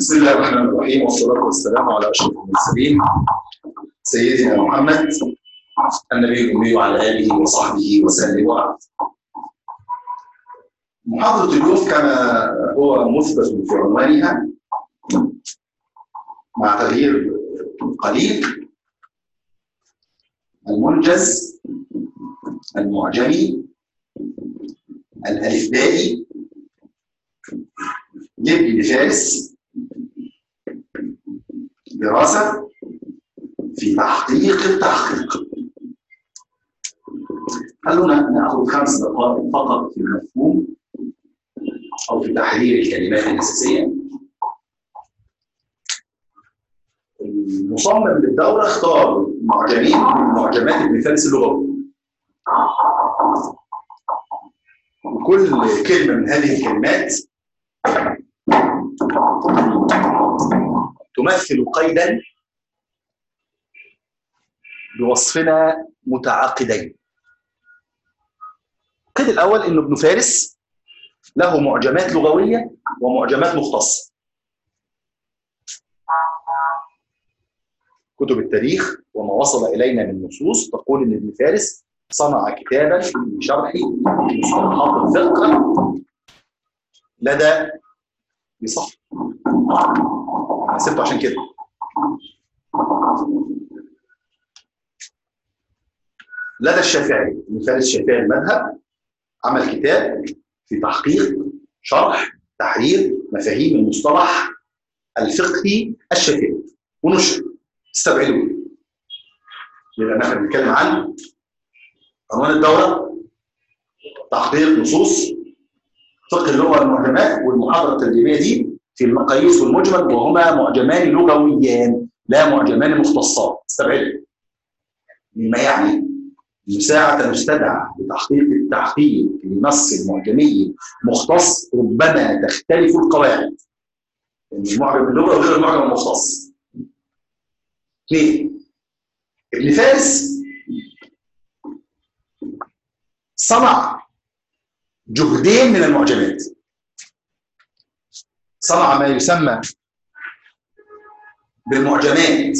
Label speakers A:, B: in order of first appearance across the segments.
A: بسم الله الرحمن الرحيم والصلاة والسلام على أشرف المرسلين سيدنا محمد النبي الأمي وعلى آله وصحبه وسلم وبعد. محاضرة اليوم كما هو مثبت في عنوانها مع تغيير قليل المنجز المعجمي الألفبائي لابن فارس دراسة في تحقيق التحقيق خلونا ناخذ خمس دقائق فقط في المفهوم او في تحرير الكلمات الاساسيه المصمم للدوره اختار معجمين من معجمات ابن فارس اللغوي كل كلمه من هذه الكلمات تمثل قيدا بوصفنا متعاقدين القيد الاول انه ابن فارس له معجمات لغويه ومعجمات مختصه كتب التاريخ وما وصل الينا من نصوص تقول ان ابن فارس صنع كتابا في شرح مصطلحات الفقه لدى بصف انا سبته عشان كده لدى الشافعي ابن فارس الشافعي المذهب عمل كتاب في تحقيق شرح تحرير مفاهيم المصطلح الفقهي الشافعي ونشر استبعدوه يبقى احنا بنتكلم عن عنوان الدوره تحقيق نصوص فقه اللغه والمعجمات والمحاضره التدريبيه دي في المقاييس والمجمل وهما معجمان لغويان لا معجمان مختصات استبعدوا مما يعني مساعدة مستدعى لتحقيق التحقيق لنص المعجمي مختص ربما تختلف القواعد المعجم باللغة غير المعجم المختص اثنين ابن فارس صنع جهدين من المعجمات صنع ما يسمى بالمعجمات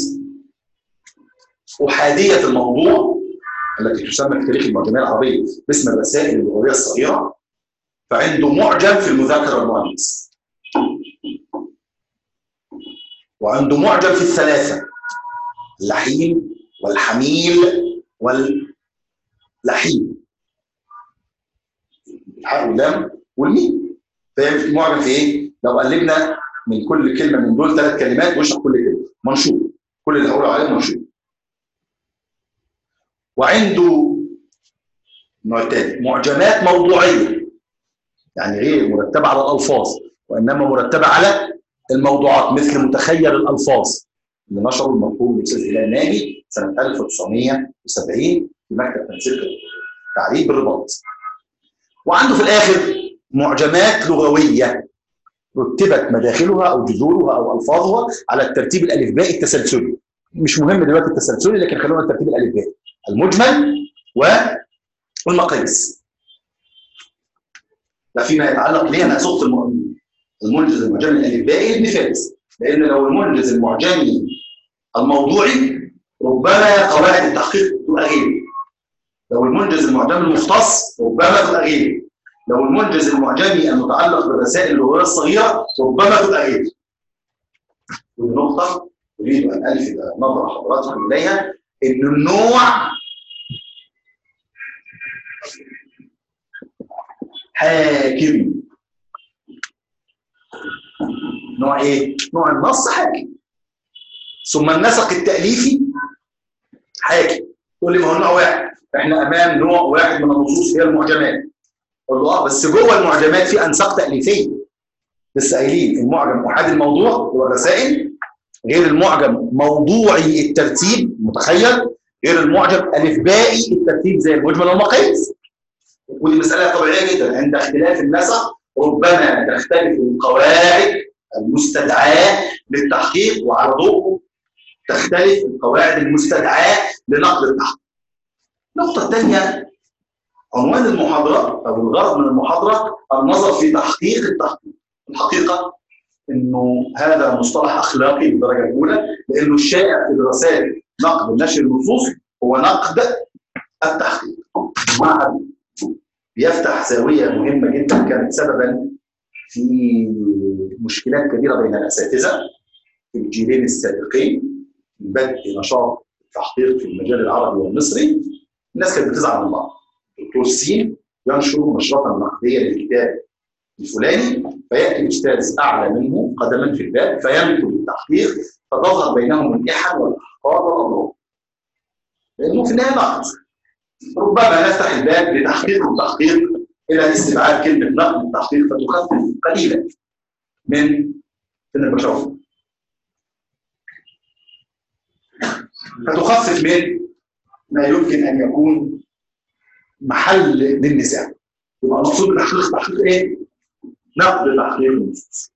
A: أحادية الموضوع التي تسمى في تاريخ المعجمات العربية باسم الرسائل اللغوية الصغيرة فعنده معجم في المذاكرة والمؤنث وعنده معجم في الثلاثة اللحيم والحميل واللحيم الحاء واللام والميم فاهم في معجم في ايه؟ لو قلبنا من كل كلمه من دول ثلاث كلمات واشرح كل كلمه منشور كل اللي هقوله عليه منشور وعنده نوع تاني معجمات موضوعيه يعني غير مرتبه على الالفاظ وانما مرتبه على الموضوعات مثل متخيل الالفاظ اللي نشره المرحوم الاستاذ هلال ناجي سنه 1970 في مكتب تنسيق التعريب بالرباط وعنده في الاخر معجمات لغويه رتبت مداخلها او جذورها او الفاظها على الترتيب الالفبائي التسلسلي مش مهم دلوقتي التسلسلي لكن خلونا الترتيب الالفبائي المجمل والمقاييس ده فيما يتعلق ليه انا صوت المنجز المعجمي الالفبائي ابن فارس لان لو المنجز المعجمي الموضوعي ربما قواعد التحقيق تبقى غير لو المنجز المعجمي المختص ربما تبقى غير لو المنجز المعجمي المتعلق بالرسائل اللغويه الصغيره ربما تبقى غير ودي نقطه اريد ان الفت نظر حضراتكم اليها ان النوع حاكم نوع ايه؟ نوع النص حاكم ثم النسق التأليفي حاكم تقول لي ما هو نوع واحد احنا امام نوع واحد من النصوص هي المعجمات اقول له اه بس جوه المعجمات في انساق تأليفيه لسه قايلين المعجم احادي الموضوع هو الرسائل غير المعجم موضوعي الترتيب متخيل غير المعجم الفبائي الترتيب زي المجمل والمقاييس ودي مساله طبيعيه جدا عند اختلاف النسق ربما تختلف القواعد المستدعاه للتحقيق وعلى ضوء تختلف القواعد المستدعاه لنقل التحقيق. النقطه الثانيه عنوان المحاضره او الغرض من المحاضره النظر في تحقيق التحقيق. الحقيقه انه هذا مصطلح اخلاقي بالدرجه الاولى لانه الشائع في دراسات نقد نشر النصوص هو نقد التحقيق معهد بيفتح زاويه مهمه جدا كانت سببا في مشكلات كبيره بين الاساتذه في الجيلين السابقين من بدء نشاط التحقيق في المجال العربي والمصري الناس كانت بتزعل من بعض دكتور سين ينشر نشرة نقدية للكتاب الفلاني فياتي الاستاذ اعلى منه قدما في الباب فينقل التحقيق فتظهر بينهم الاحن والاحقاد والاضرار لانه في النهايه نقد ربما نفتح الباب لتحقيق التحقيق الى استبعاد كلمه نقد التحقيق فتخفف قليلا من من البشر فتخفف من ما يمكن ان يكون محل للنزاع يبقى المقصود بالتحقيق تحقيق ايه؟ نقد تحقيق النصوص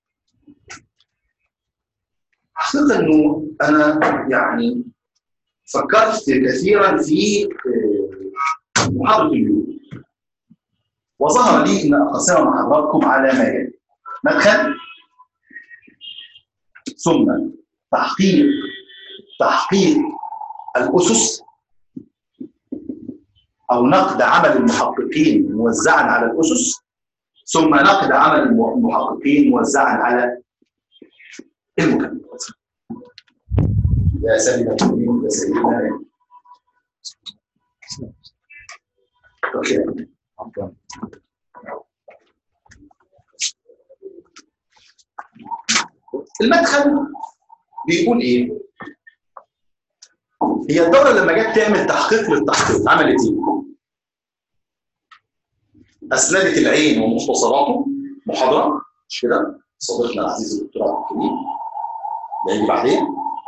A: حقيقة انه انا يعني فكرت كثيرا في محاضرة اليوم وظهر لي ان اقسمها مع حضراتكم على ما يلي مدخل ثم تحقيق تحقيق الاسس او نقد عمل المحققين موزعا على الاسس ثم نقد عمل المحققين موزعا على المكملات يا سيدنا الكريم يا سيدنا عفوا المدخل بيقول ايه؟ هي الدوله لما جت تعمل تحقيق للتحقيق عملت ايه؟ اسندت العين ومختصراته محاضره مش كده؟ صديقنا العزيز الدكتور عبد الكريم اللي هيجي بعدين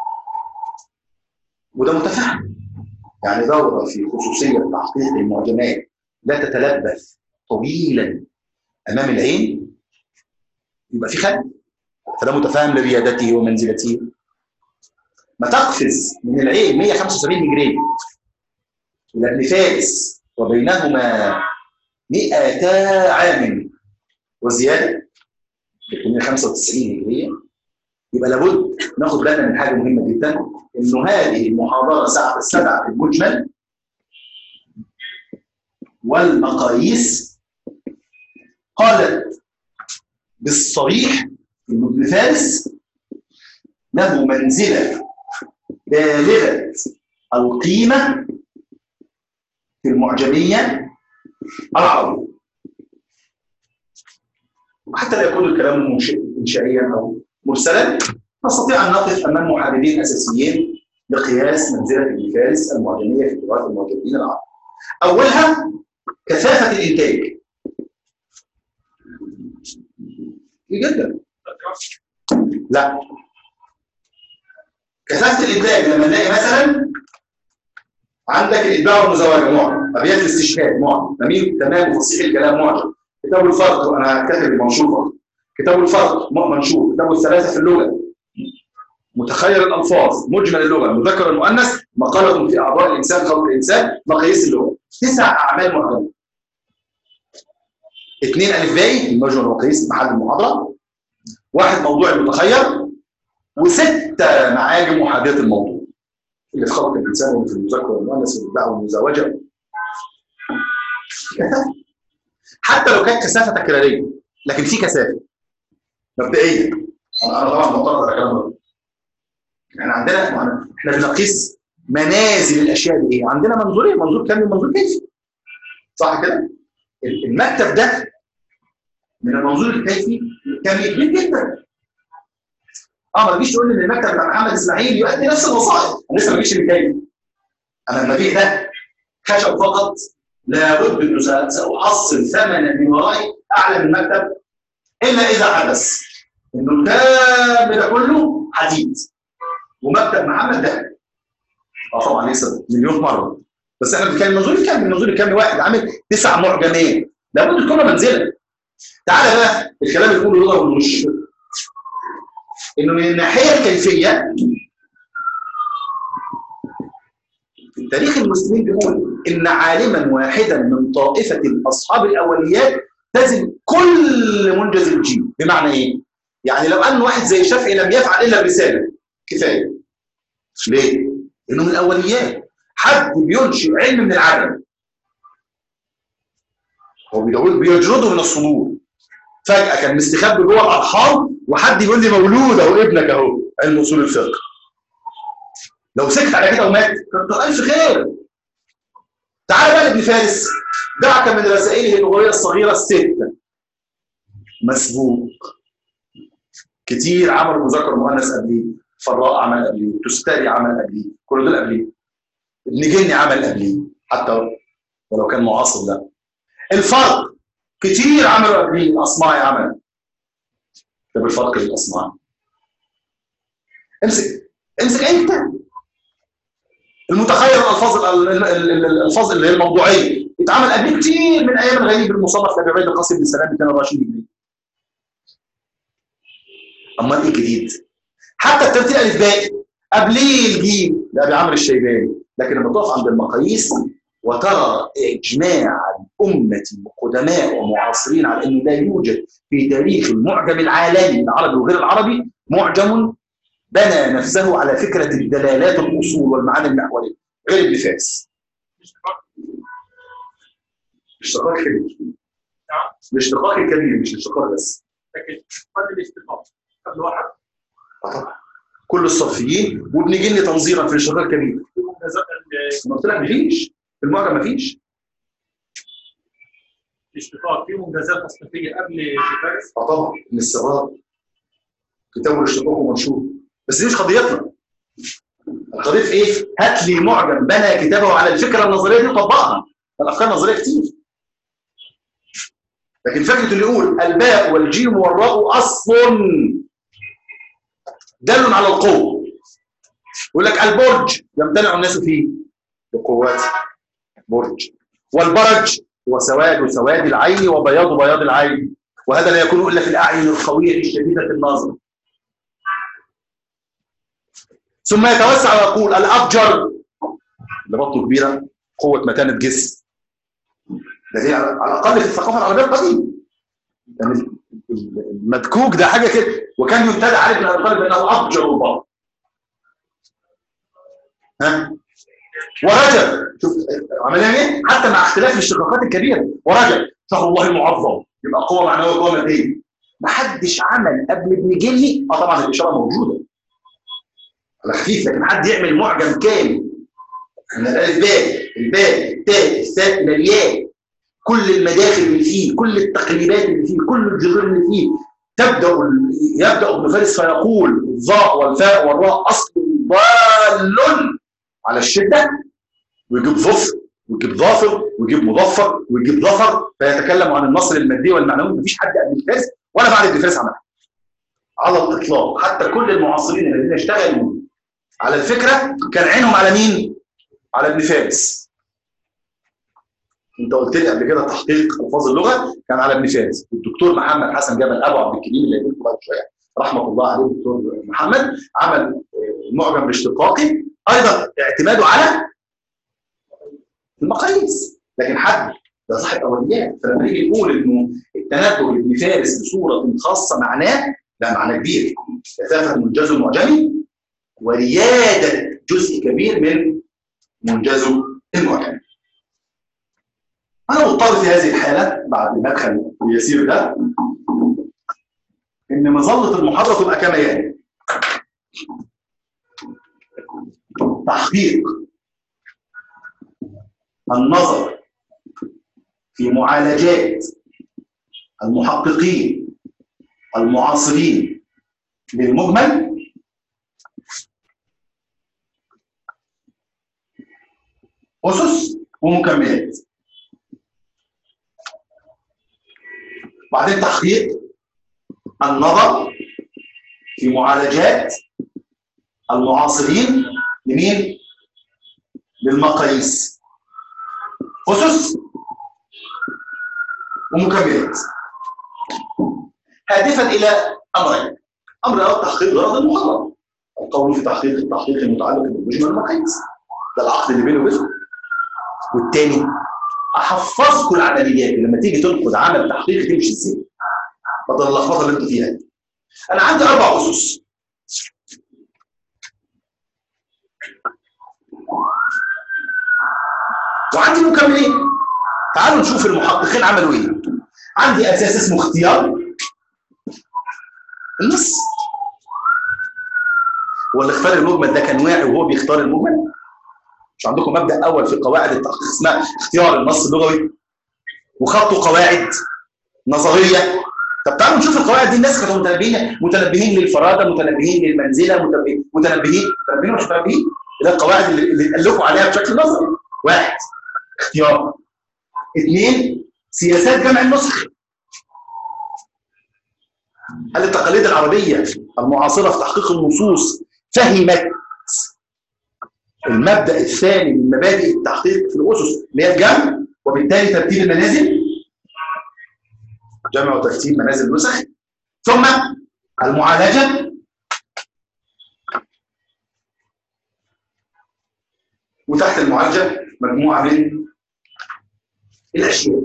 A: وده متفهم يعني دوره في خصوصيه تحقيق المعجمات لا تتلبث طويلا امام العين يبقى في خلل فده متفاهم لريادته ومنزلته ما تقفز من العين 175 جريد الى ابن فارس وبينهما 200 عام وزياده 395 هجريه يبقى لابد ناخد بالنا من حاجه مهمه جدا انه هذه المحاضره ساعه السبع في المجمل والمقاييس قالت بالصريح ان ابن فارس له منزله بالغه القيمه في المعجميه العربيه وحتى لا يكون الكلام انشائيا او مرسلا نستطيع ان نقف امام محاربين اساسيين لقياس منزله ابن فارس المعجميه في تراث المعجمين العرب. اولها كثافه الانتاج. جدا. لا. كثافه الانتاج لما نلاقي مثلا عندك الاتباع والمزاوجه معجم، ابيات الاستشهاد معجم، تمام تمام وفصيح الكلام معجم، كتاب الفرق وانا كاتب المنشور كتاب الفرق منشور كتاب الثلاثه في اللغه متخير الالفاظ مجمل اللغه المذكر المؤنث مقاله في اعضاء الانسان خلق الانسان مقاييس اللغه تسع اعمال معجمه اثنين الف باي المجمل والمقاييس محل المحاضره واحد موضوع المتخير وستة معاجم محاذاة الموضوع اللي في خلق الانسان وفي المذكر والمؤنث والباء والمزاوجه حتى لو كانت كثافه تكراريه لكن في كثافه مبدئيا انا انا طبعا معترض على الكلام ده احنا عندنا احنا بنقيس منازل الاشياء دي ايه؟ عندنا منظورين منظور كامل ومنظور كيفي صح كده؟ المكتب ده من المنظور الكيفي كان كبير جدا اه ما تجيش تقول لي ان المكتب بتاع محمد اسماعيل يؤدي نفس الوظائف انا لسه ما جيش للكيفي انا المبيع ده خشب فقط لابد انه ساحصل ثمنا من ورائي اعلى من المكتب الا اذا حدث انه الكم ده كله حديد ومكتب محمد ده اه طبعا يكسب مليون مره بس احنا بنتكلم منظور الكم منظور الكم واحد عامل تسع معجمات لابد تكون منزله تعالى بقى الكلام اللي بيقوله رضا والوش انه من الناحيه الكيفيه في تاريخ المسلمين بيقول ان عالما واحدا من طائفه اصحاب الاوليات تزن كل منجز الجيل بمعنى ايه؟ يعني لو ان واحد زي الشافعي لم يفعل الا برساله كفايه ليه؟ لانه من الاوليات حد بينشئ علم من العدم هو بيدور- بيجرده من الصدور فجاه كان مستخبي جوه الارحام وحد يقول لي مولود اهو ابنك اهو علم اصول الفقه لو سكت على كده ومات كنت الف خير تعال بقى لابن فارس دعك من رسائله اللغويه الصغيره السته مسبوق كتير عملوا مذكر مؤنث قبليه فراء عمل قبليه تستري عمل قبليه كل دول قبليه ابن جني عمل قبليه حتى ولو كان معاصر لا الفرق كتير عملوا قبليه الاصمعي عمل طب الفرق للاصمعي امسك امسك انت المتخيل الالفاظ ال- ال- ال- ال- الالفاظ اللي هي الموضوعيه اتعمل قبل كتير من ايام الغريب المصنف لابي عبيد القاسم بن سلام ب 22 جنيه امال ايه الجديد؟ حتى الترتيب الالفبائي قبليه الجيم لابي عمرو الشيباني لكن لما تقف عند المقاييس وترى اجماع الامه القدماء ومعاصرين على انه لا يوجد في تاريخ المعجم العالمي العربي وغير العربي معجم بنى نفسه على فكره الدلالات الاصول والمعاني المحوريه غير ابن فارس الاشتقاق كبير الاشتقاق الكبير مش الاشتقاق بس
B: لكن قبل الاشتقاق قبل واحد
A: آه طبعا كل الصرفيين وابن جني تنظيرا في الاشتقاق الكبير
B: في منجزات ال-
A: ما قلت لك مفيش في المعجم مفيش
B: الاشتقاق في منجزات تصنيفيه قبل فارس
A: اه طبعا من السرات كتاب الاشتقاق ومنشور بس دي مش قضيتنا القضيه في ايه؟ هات لي معجم بنى كتابه على الفكره النظريه دي وطبقها الافكار النظريه كتير لكن فكره اللي يقول الباء والجيم والراء اصل دل على القوه يقول لك البرج يمتنع الناس فيه بقوته برج والبرج هو سواد سواد العين وبياض بياض العين وهذا لا يكون الا في الاعين القويه الشديده النظر ثم يتوسع ويقول الابجر اللي بطنه كبيره قوه متانه جسم ده دي على على الاقل في الثقافه العربيه القديمه يعني المدكوك ده حاجه كده وكان يبتدع علي بن ابي طالب بانه ابجر البطن ها ورجب شوف عملها ايه حتى مع اختلاف الاشتقاقات الكبيره ورجب شهر الله المعظم يبقى قوه معنويه وقوه ماديه ما حدش عمل قبل ابن جني اه طبعا الاشاره موجوده على خفيف لكن حد يعمل معجم كامل من الالف باء الباء التاء الثاء الى الياء كل المداخل اللي فيه كل التقليبات اللي فيه كل الجذور اللي فيه تبدا يبدا ابن فارس فيقول الظاء والفاء والراء اصل ضال على الشده ويجيب ظفر ويجيب ظافر ويجيب مظفر ويجيب ظفر فيتكلم عن النصر المادي والمعنوي مفيش حد قبل ابن فارس ولا بعد ابن فارس عملها على الاطلاق حتى كل المعاصرين الذين اشتغلوا على الفكره كان عينهم على مين؟ على ابن فارس انت قلت لي قبل كده تحقيق الفاظ اللغه كان على ابن فارس الدكتور محمد حسن جبل ابو عبد الكريم اللي هيجي بعد شويه رحمه الله عليه الدكتور محمد عمل المعجم الاشتقاقي ايضا اعتماده على المقاييس لكن حد ده صاحب اوليات فلما نيجي نقول انه التنبه لابن فارس بصوره خاصه معناه ده معناه كبير كثافه منجزه المعجمي ورياده جزء كبير من منجزه المعجمي انا مضطر في هذه الحاله بعد المدخل اليسير ده ان مظله المحاضره تبقى كما يلي تحقيق النظر في معالجات المحققين المعاصرين للمجمل أسس ومكملات بعدين تحقيق النظر في معالجات المعاصرين لمين؟ للمقاييس أسس ومكملات هادفا إلى أمرين أمر أول تحقيق غرض المحرم القول في تحقيق التحقيق المتعلق بالمجمل المقاييس ده العقد اللي بينه وبينه والتاني احفظكم العمليات لما تيجي تنقد عمل تحقيق تمشي ازاي بدل اللخبطه اللي انتوا فيها دي انا عندي اربع اسس وعندي مكملين تعالوا نشوف المحققين عملوا ايه عندي اساس اسمه اختيار النص هو اللي اختار المجمل ده كان واعي وهو بيختار المجمل مش عندكم مبدا اول في قواعد التحقيق اسمها اختيار النص اللغوي وخطوا قواعد نظريه طب تعالوا نشوف القواعد دي الناس كانوا متنبهين متنبهين للفراده متنبهين للمنزله متنبهين متنبهين متنبهين مش متنبهين ده القواعد اللي اللي اتالفوا عليها بشكل نظري واحد اختيار اثنين سياسات جمع النسخ هل التقاليد العربيه المعاصره في تحقيق النصوص فهمت المبدا الثاني من مبادئ التحقيق في الاسس اللي هي الجمع وبالتالي ترتيب المنازل جمع وترتيب منازل النسخ ثم المعالجه وتحت المعالجه مجموعه من الاشياء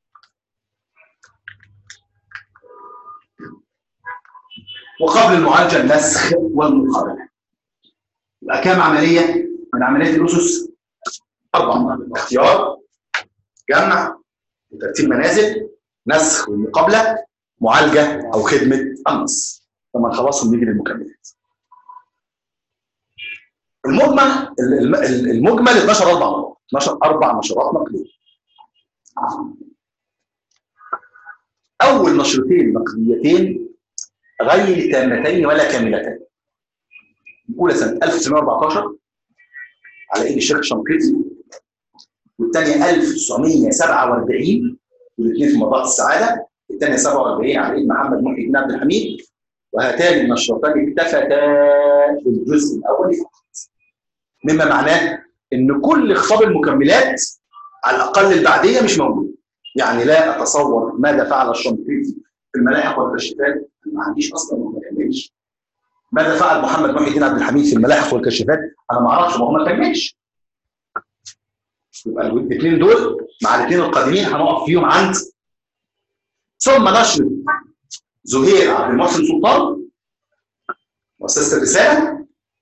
A: وقبل المعالجه النسخ والمقابله يبقى كام عمليه من عمليات الاسس اربع اختيار جمع وترتيب منازل نسخ والمقابله معالجه او خدمه النص لما نخلصهم نيجي للمكملات المجمل المجمل 12 اربع مرات 12 اربع نشرات نقديه اول نشرتين نقديتين غير تامتين ولا كاملتين الاولى سنه 1914 على ايد الشيخ شنقيطي والثانيه 1947 والاثنين في مضاعف السعاده الثانيه 47 على ايد محمد محي بن عبد الحميد وهاتان النشرتان اكتفتا بالجزء الاول فقط مما معناه ان كل خطاب المكملات على الاقل البعديه مش موجود يعني لا اتصور ماذا فعل الشنقيطي في الملاحق والكشافات ما عنديش اصلا ما كملش ماذا فعل محمد محي الدين عبد الحميد في الملاحق والكشافات انا ما اعرفش ما هو ما كملش يبقى الاثنين دول مع الاثنين القادمين هنقف فيهم عند ثم نشر زهير عبد المحسن سلطان مؤسسه الرساله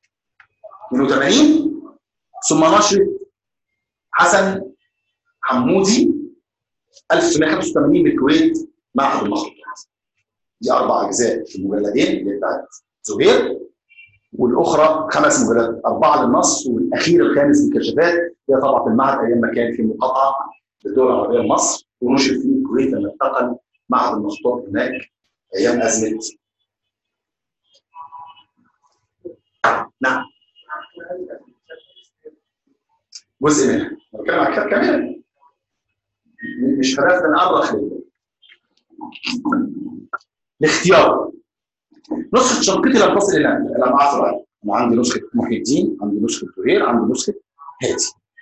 A: 82 ثم نشر حسن حمودي 1985 بالكويت معهد المخطوطات دي اربع اجزاء في المجلدين اللي بتاعت زهير والاخرى خمس مجلدات اربعه للنص والاخير الخامس للكشافات هي طبعه المعهد ايام ما كان في مقاطعه للدول العربيه لمصر ونشر في الكويت لما انتقل معهد المخطوطات هناك ايام ازمه نعم جزء منها بتكلم عن كتاب كامل مش هدفنا نأرخ الاختيار نسخه شنقيطي لم تصل الى لم اعثر عليها انا عندي نسخه محي الدين عندي نسخه زهير عندي نسخه هادي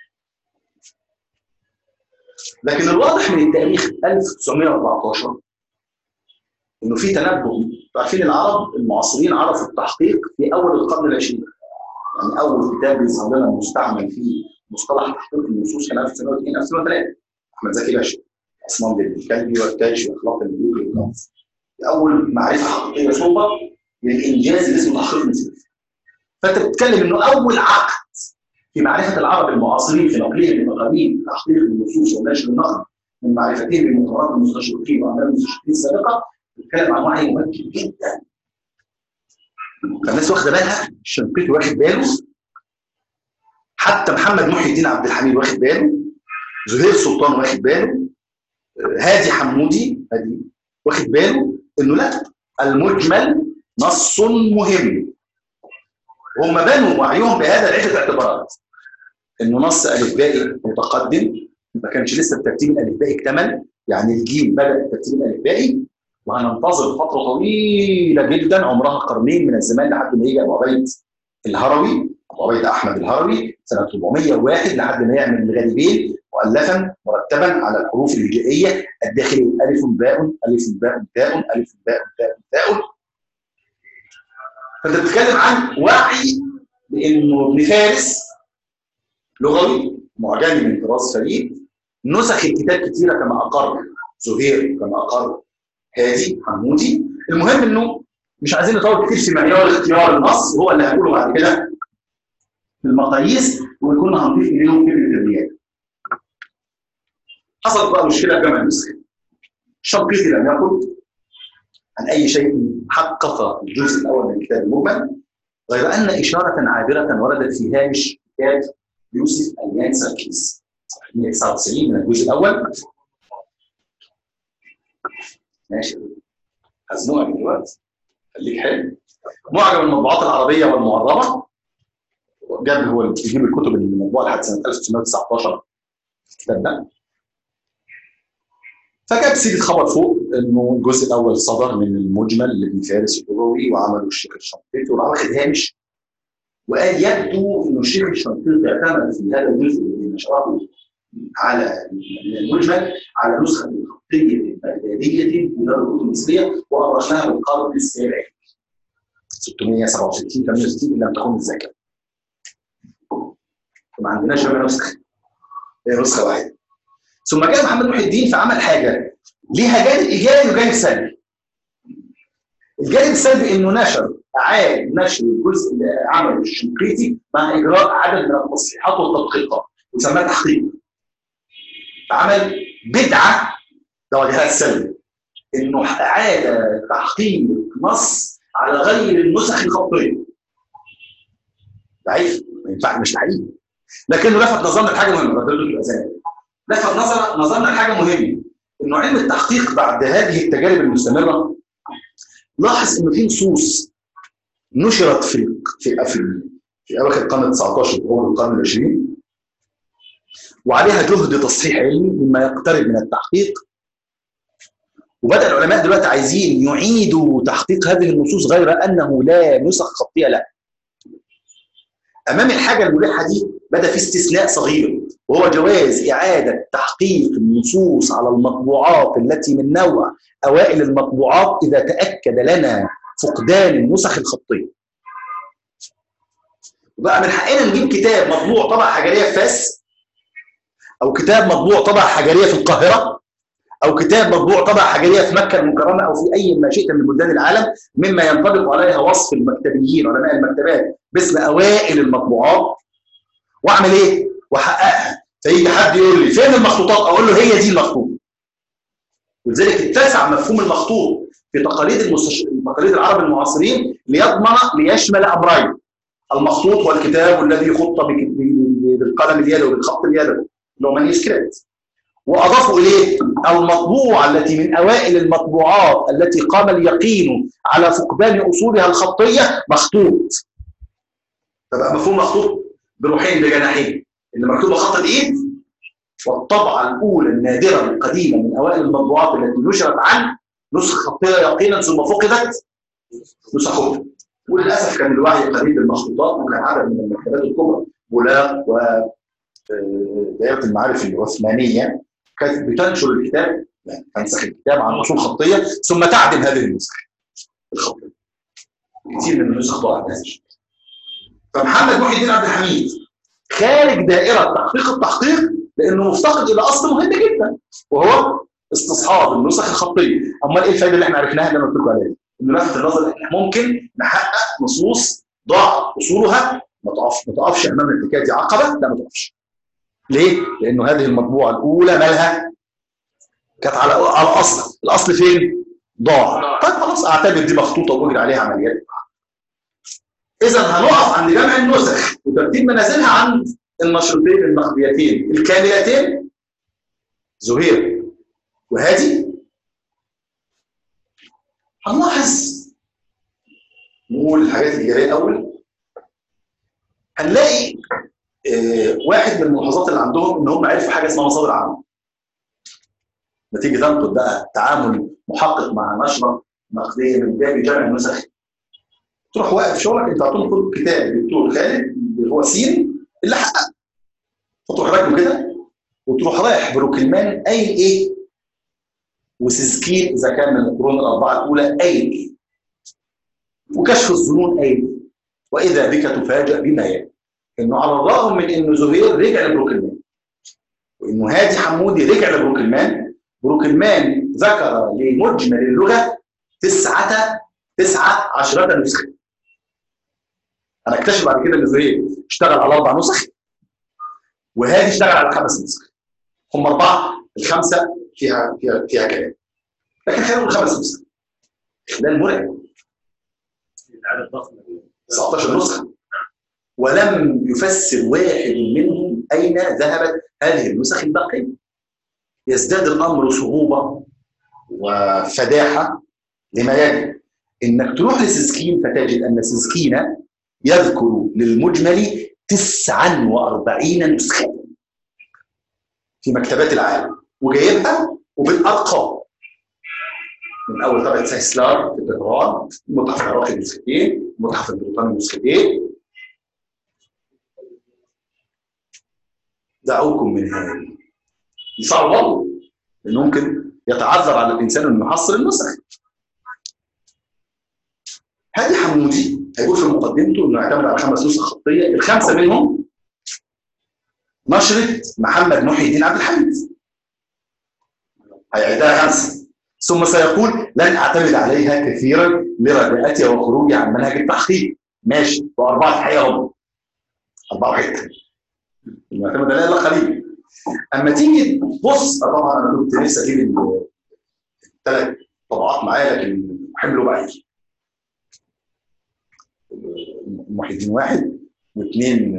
A: لكن الواضح من التاريخ 1914 انه في تنبؤ عارفين العرب المعاصرين عرفوا التحقيق في اول القرن العشرين يعني اول كتاب يظهر لنا مستعمل فيه مصطلح تحقيق النصوص كان 1902 1903 احمد زكي باشا عثمان بن الكلبي والتاج واخلاق الملوك والقاص اول معرفه حقيقيه صلبه للانجاز اللي اسمه تحقيق النصوص فانت بتتكلم انه اول عقد في معرفه العرب المعاصرين في نقلهم لمقامين تحقيق النصوص ونشر النقد من معرفتهم بمقررات المستشرقين واعمال المستشرقين السابقه بتتكلم عن وعي مبكر جدا فالناس واخده بالها الشنقيطي واخد باله حتى محمد محي الدين عبد الحميد واخد باله زهير سلطان واخد باله هادي حمودي هادي واخد باله انه لا المجمل نص مهم هم بنوا وعيهم بهذا لعده اعتبارات انه نص الفبائي متقدم ما كانش لسه الترتيب الالفبائي اكتمل يعني الجيل بدا الترتيب الالفبائي وهننتظر فتره طويله جدا عمرها قرنين من الزمان لحد ما يجي ابو عبيد الهروي ابو عبيد احمد الهروي سنه 401 لحد ما يعمل الغريبين مؤلفا مرتبا على الحروف الهجائيه الداخليه الف باء الف باء تاء الف باء تاء تاء فانت بتتكلم عن وعي بانه ابن فارس لغوي معجمي من طراز فريد نسخ الكتاب كتيره كما اقر زهير كما اقر هادي حمودي المهم انه مش عايزين نطول كتير في معيار اختيار النص هو اللي هنقوله بعد كده في المقاييس وكنا هنضيف اليهم فكره الرياده. حصلت بقى مشكله في جمع النسخه. الشنقيطي لم يقل عن اي شيء حقق الجزء الاول من الكتاب المجمل غير ان اشاره عابره وردت في هامش كتاب يوسف اليان سركيس صفحه 199 من الجزء الاول ماشي هزنقك دلوقتي خليك حلو معجم المطبوعات العربيه والمعربه جاب هو بيجيب الكتب اللي مطبوعه لحد سنه 1919 الكتاب ده فجاب سيره خبر فوق انه الجزء الاول صدر من المجمل لابن فارس اللغوي وعمله الشيخ الشنقيطي وراح واخد هامش وقال يبدو انه الشيخ الشنقيطي اعتمد في هذا الجزء اللي نشره على المجمل على نسخه خطيه بغداديه في دار الكتب المصريه وابرزناها بالقرن السابع 667 68 ان لم تكن الذاكره ما عندناش جمع نسخ هي نسخه واحده ثم جاء محمد محي الدين فعمل حاجه ليها جانب ايجابي وجانب سلبي الجانب السلبي انه نشر اعاد نشر الجزء اللي عمله الشنقيطي مع اجراء عدد من التصحيحات والتدقيقات وسماه تحقيق فعمل بدعه ده وجهها السلبي انه اعاد تحقيق نص على غير النسخ الخطيه ضعيف ما ينفعش مش حقيقي لكنه لفت نظرنا لحاجه مهمه رددت الاذان لفت نظر نظرنا لحاجه مهمه انه علم التحقيق بعد هذه التجارب المستمره لاحظ انه في نصوص نشرت في في في, في اواخر القرن ال 19 واول القرن ال 20 وعليها جهد تصحيح علمي مما يقترب من التحقيق وبدا العلماء دلوقتي عايزين يعيدوا تحقيق هذه النصوص غير انه لا نسخ خطيه لها. امام الحاجه الملحه دي بدا في استثناء صغير وهو جواز اعاده تحقيق النصوص على المطبوعات التي من نوع اوائل المطبوعات اذا تاكد لنا فقدان النسخ الخطيه. وبقى من حقنا نجيب كتاب مطبوع طبعه حجريه في فاس او كتاب مطبوع طبعه حجريه في القاهره او كتاب مطبوع طبعه حجريه في مكه المكرمه او في اي ما شئت من بلدان العالم مما ينطبق عليها وصف المكتبيين علماء المكتبات باسم اوائل المطبوعات واعمل ايه؟ واحققها فيجي حد يقول لي فين المخطوطات؟ اقول له هي دي المخطوط ولذلك اتسع مفهوم المخطوط في تقاليد المستش... تقاليد العرب المعاصرين ليضمن ليشمل امرين المخطوط والكتاب الذي خط بك... بالقلم اليدوي وبالخط اليدوي اللي هو مانيسكريبت واضافوا اليه المطبوعه التي من اوائل المطبوعات التي قام اليقين على فقدان اصولها الخطيه مخطوط فبقى مفهوم مخطوط بروحين بجناحين اللي مكتوبه خط الايد والطبعه الاولى النادره القديمه من اوائل المطبوعات التي نشرت عن نسخ خطيه يقينا ثم فقدت نسخ اخرى وللاسف كان الوعي قريب بالمخطوطات وكان عدد من المكتبات الكبرى بولاق و دائره المعارف العثمانيه كانت بتنشر الكتاب يعني تنسخ الكتاب عن اصول خطيه ثم تعدم هذه النسخ الخطيه كثير من النسخ ضاعت فمحمد محي الدين عبد الحميد خارج دائره تحقيق التحقيق لانه مفتقد الى اصل مهم جدا وهو استصحاب النسخ الخطيه امال ايه الفائده اللي احنا عرفناها اللي انا قلت لكم عليها انه لفت النظر احنا ممكن نحقق نصوص ضاع اصولها ما تقفش ما تقفش امام الحكايه دي عقبه لا ما تقفش ليه؟ لانه هذه المطبوعه الاولى مالها كانت على على الاصل، الاصل فين؟ ضاع طيب خلاص اعتبر دي مخطوطه واجري عليها عمليات اذا هنقف عند جمع النسخ وترتيب منازلها عند النشرتين المخبيتين الكاملتين زهير وهادي هنلاحظ نقول الحاجات الايجابيه الاول هنلاقي آه واحد من الملاحظات اللي عندهم ان هم عرفوا حاجه اسمها مصادر عامه نتيجه تنقد بقى تعامل محقق مع نشره نقديه من باب جمع النسخ تروح واقف شغلك انت هتنقد كتاب الدكتور خالد اللي هو سين اللي حقق فتروح راكبه كده وتروح رايح بروكلمان قايل ايه وسيزكين اذا كان من القرون الاربعه الاولى قايل ايه وكشف الظنون قايل واذا بك تفاجأ بما يلي انه على الرغم من انه زهير رجع لبروكلمان وانه هادي حمودي رجع لبروكلمان بروكلمان ذكر لمجمل اللغه تسعه تسعة عشرة نسخة انا اكتشف بعد كده ان زهير اشتغل على اربع نسخ وهادي اشتغل على خمس نسخ هم اربعه الخمسه فيها فيها فيها كلام لكن خلينا نقول خمس نسخ خلال مرعب
B: العدد ضخم
A: 19 نسخه ولم يفسر واحد منهم اين ذهبت هذه النسخ الباقيه يزداد الامر صعوبه وفداحه لما يلي انك تروح لسيسكين فتجد ان سيسكين يذكر للمجمل 49 نسخه في مكتبات العالم وجايبها وبالارقام من اول طبعه سايسلار في التهران المتحف العراقي نسختين المتحف البريطاني نسختين دعوكم من هذه يصعب والله لانه ممكن يتعذر على الانسان انه يحصل النسخ هادي حمودي هيقول في مقدمته انه يعتمد على خمس نسخ خطيه الخمسه منهم نشره محمد محي الدين عبد الحميد هيعدها خمسه ثم سيقول لن اعتمد عليها كثيرا لرداءتي وخروجي عن منهج التحقيق ماشي واربعه حقيقه هم اربعه وحته المعتمد عليها الا قليل اما تيجي تبص طبعا انا كنت نفسي اجيب الثلاث طبعات معايا لكن حملوا بعيد محي الدين واحد واثنين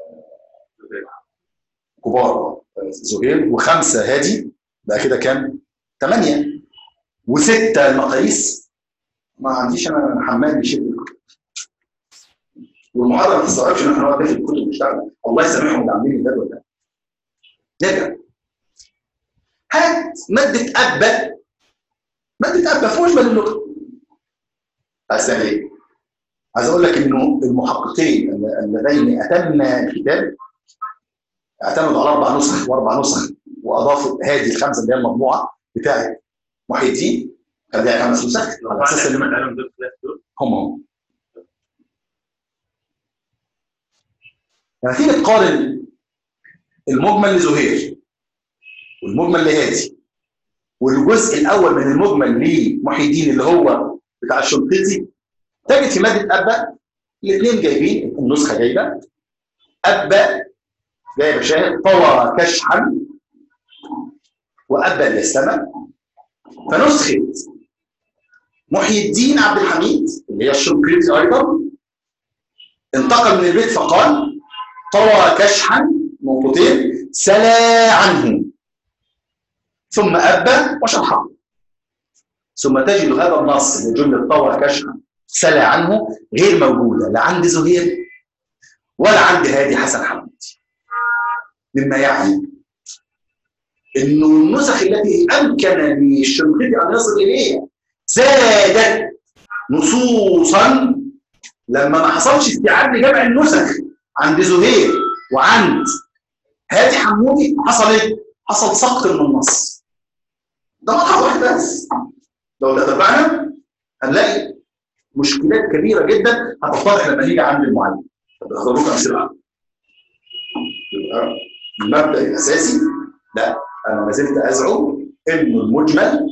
A: كبار زهير وخمسه هادي بقى كده كام؟ ثمانيه وسته المقاييس ما عنديش انا حمال بيشيل الكتب والمحاضره ما تستوعبش ان احنا نقعد نقفل الكتب ونشتغل الله يسامحهم اللي عاملين الجدول ده نرجع هات ماده ابا ماده ابا في مجمل اللغه عايز ايه؟ عايز اقول لك انه المحققين اللذين اتم الكتاب اعتمدوا على اربع نسخ واربع نسخ واضافوا هذه الخمسه اللي هي المجموعه بتاعت محي الدين كان ليها خمس نسخ على اساس ان
B: العالم دول ثلاث دول
A: هم هم يعني تيجي تقارن المجمل لزهير والمجمل لهادي والجزء الاول من المجمل لمحي الدين اللي هو بتاع الشنقيطي تجد في ماده ابا الاثنين جايبين النسخه جايبه ابا جايبه شاهد طوى كشحا وابا اليسمى فنسخه محي الدين عبد الحميد اللي هي الشنقيطي ايضا انتقل من البيت فقال طوى كشحا نقطتين سلا عنه ثم أبى وشرحه ثم تجد هذا النص لجملة طوى كشحا سلا عنه غير موجودة لا عند زهير ولا عند هادي حسن حمد مما يعني انه النسخ التي امكن للشنقيطي ان يصل اليها زادت نصوصا لما ما حصلش استيعاب لجمع النسخ عند زهير وعند هادي حمودي حصل ايه؟ حصل سقط من النص ده مقطع واحد بس لو تتبعنا هنلاقي مشكلات كبيره جدا هتتضح لما نيجي عند المعلم طب اخد لكم امثله عنها. يبقى المبدا الاساسي لا انا ما زلت ازعم انه المجمل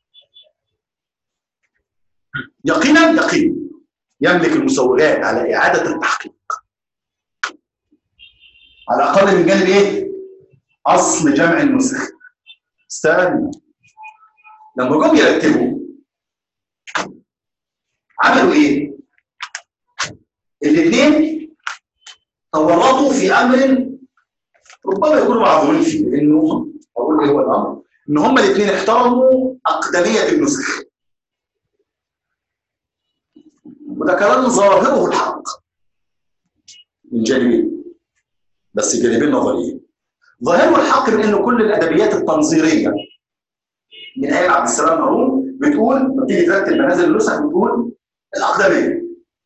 A: يقينا يقينا يملك المسوغات على اعاده التحقيق على الاقل من جانب ايه؟ اصل جمع النسخ استنى لما جم يرتبوا عملوا ايه؟ الاثنين تورطوا في امر ربما يكونوا معذورين فيه لانه اقول ايه هو الامر؟ ان هما الاثنين احترموا اقدميه النسخ وده كلام ظاهره الحق من جانبين بس جانبين نظريين ظاهره الحق من انه كل الادبيات التنظيريه من ايام عبد السلام هارون بتقول لما تيجي ترتب منازل النسخ بتقول الاقدميه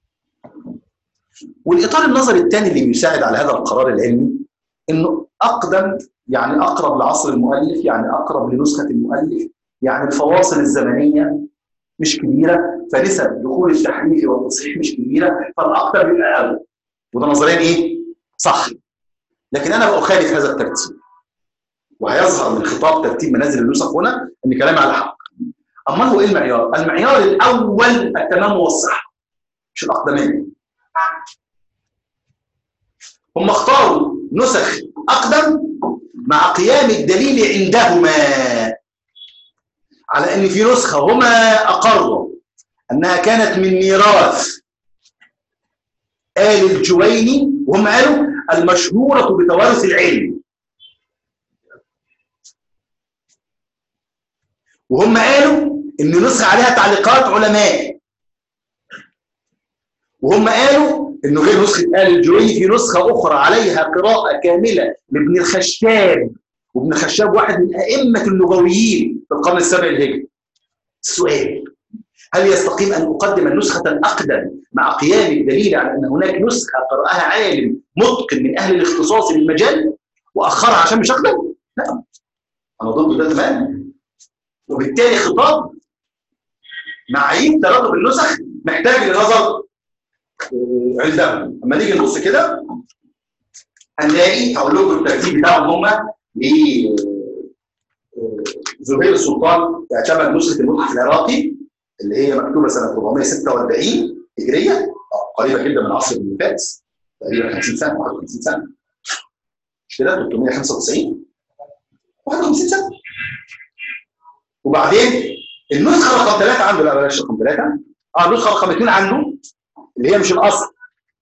A: والاطار النظري الثاني اللي بيساعد على هذا القرار العلمي انه اقدم يعني اقرب لعصر المؤلف يعني اقرب لنسخه المؤلف يعني الفواصل الزمنيه مش كبيره فنسب دخول التحريف والتصحيح مش كبيره فالاقدم يبقى اقل وده نظريا ايه؟ صح لكن انا بخالف هذا الترتيب وهيظهر من خطاب ترتيب منازل النسخ هنا ان كلامي على حق امال هو ايه المعيار؟ المعيار الاول التمام والصحه مش الاقدميه هم اختاروا نسخ اقدم مع قيام الدليل عندهما على ان في نسخه هما اقروا انها كانت من ميراث آل الجويني وهم قالوا المشهورة بتوارث العلم وهم قالوا ان نسخة عليها تعليقات علماء وهم قالوا انه غير نسخة آل الجويني في نسخة اخرى عليها قراءة كاملة لابن الخشاب وابن الخشاب واحد من ائمة اللغويين في القرن السابع الهجري السؤال هل يستقيم أن أقدم النسخة الأقدم مع قيام الدليل على أن هناك نسخة قرأها عالم متقن من أهل الاختصاص بالمجال وأخرها عشان مش أقدم؟ لا أنا ضد ده تماما وبالتالي خطاب معايير ترتب النسخ محتاج لنظر عندهم لما نيجي نبص كده هنلاقي هقول لكم الترتيب بتاعهم هم زهير السلطان اعتمد نسخه المتحف العراقي اللي هي مكتوبه سنه 446 هجريه قريبه جدا من عصر ابن فارس تقريبا 50 سنه 51 سنه مش كده 395 51 سنه وبعدين النسخه رقم ثلاثه عنده لا بلاش رقم ثلاثه اه النسخه رقم اثنين عنده اللي هي مش الاصل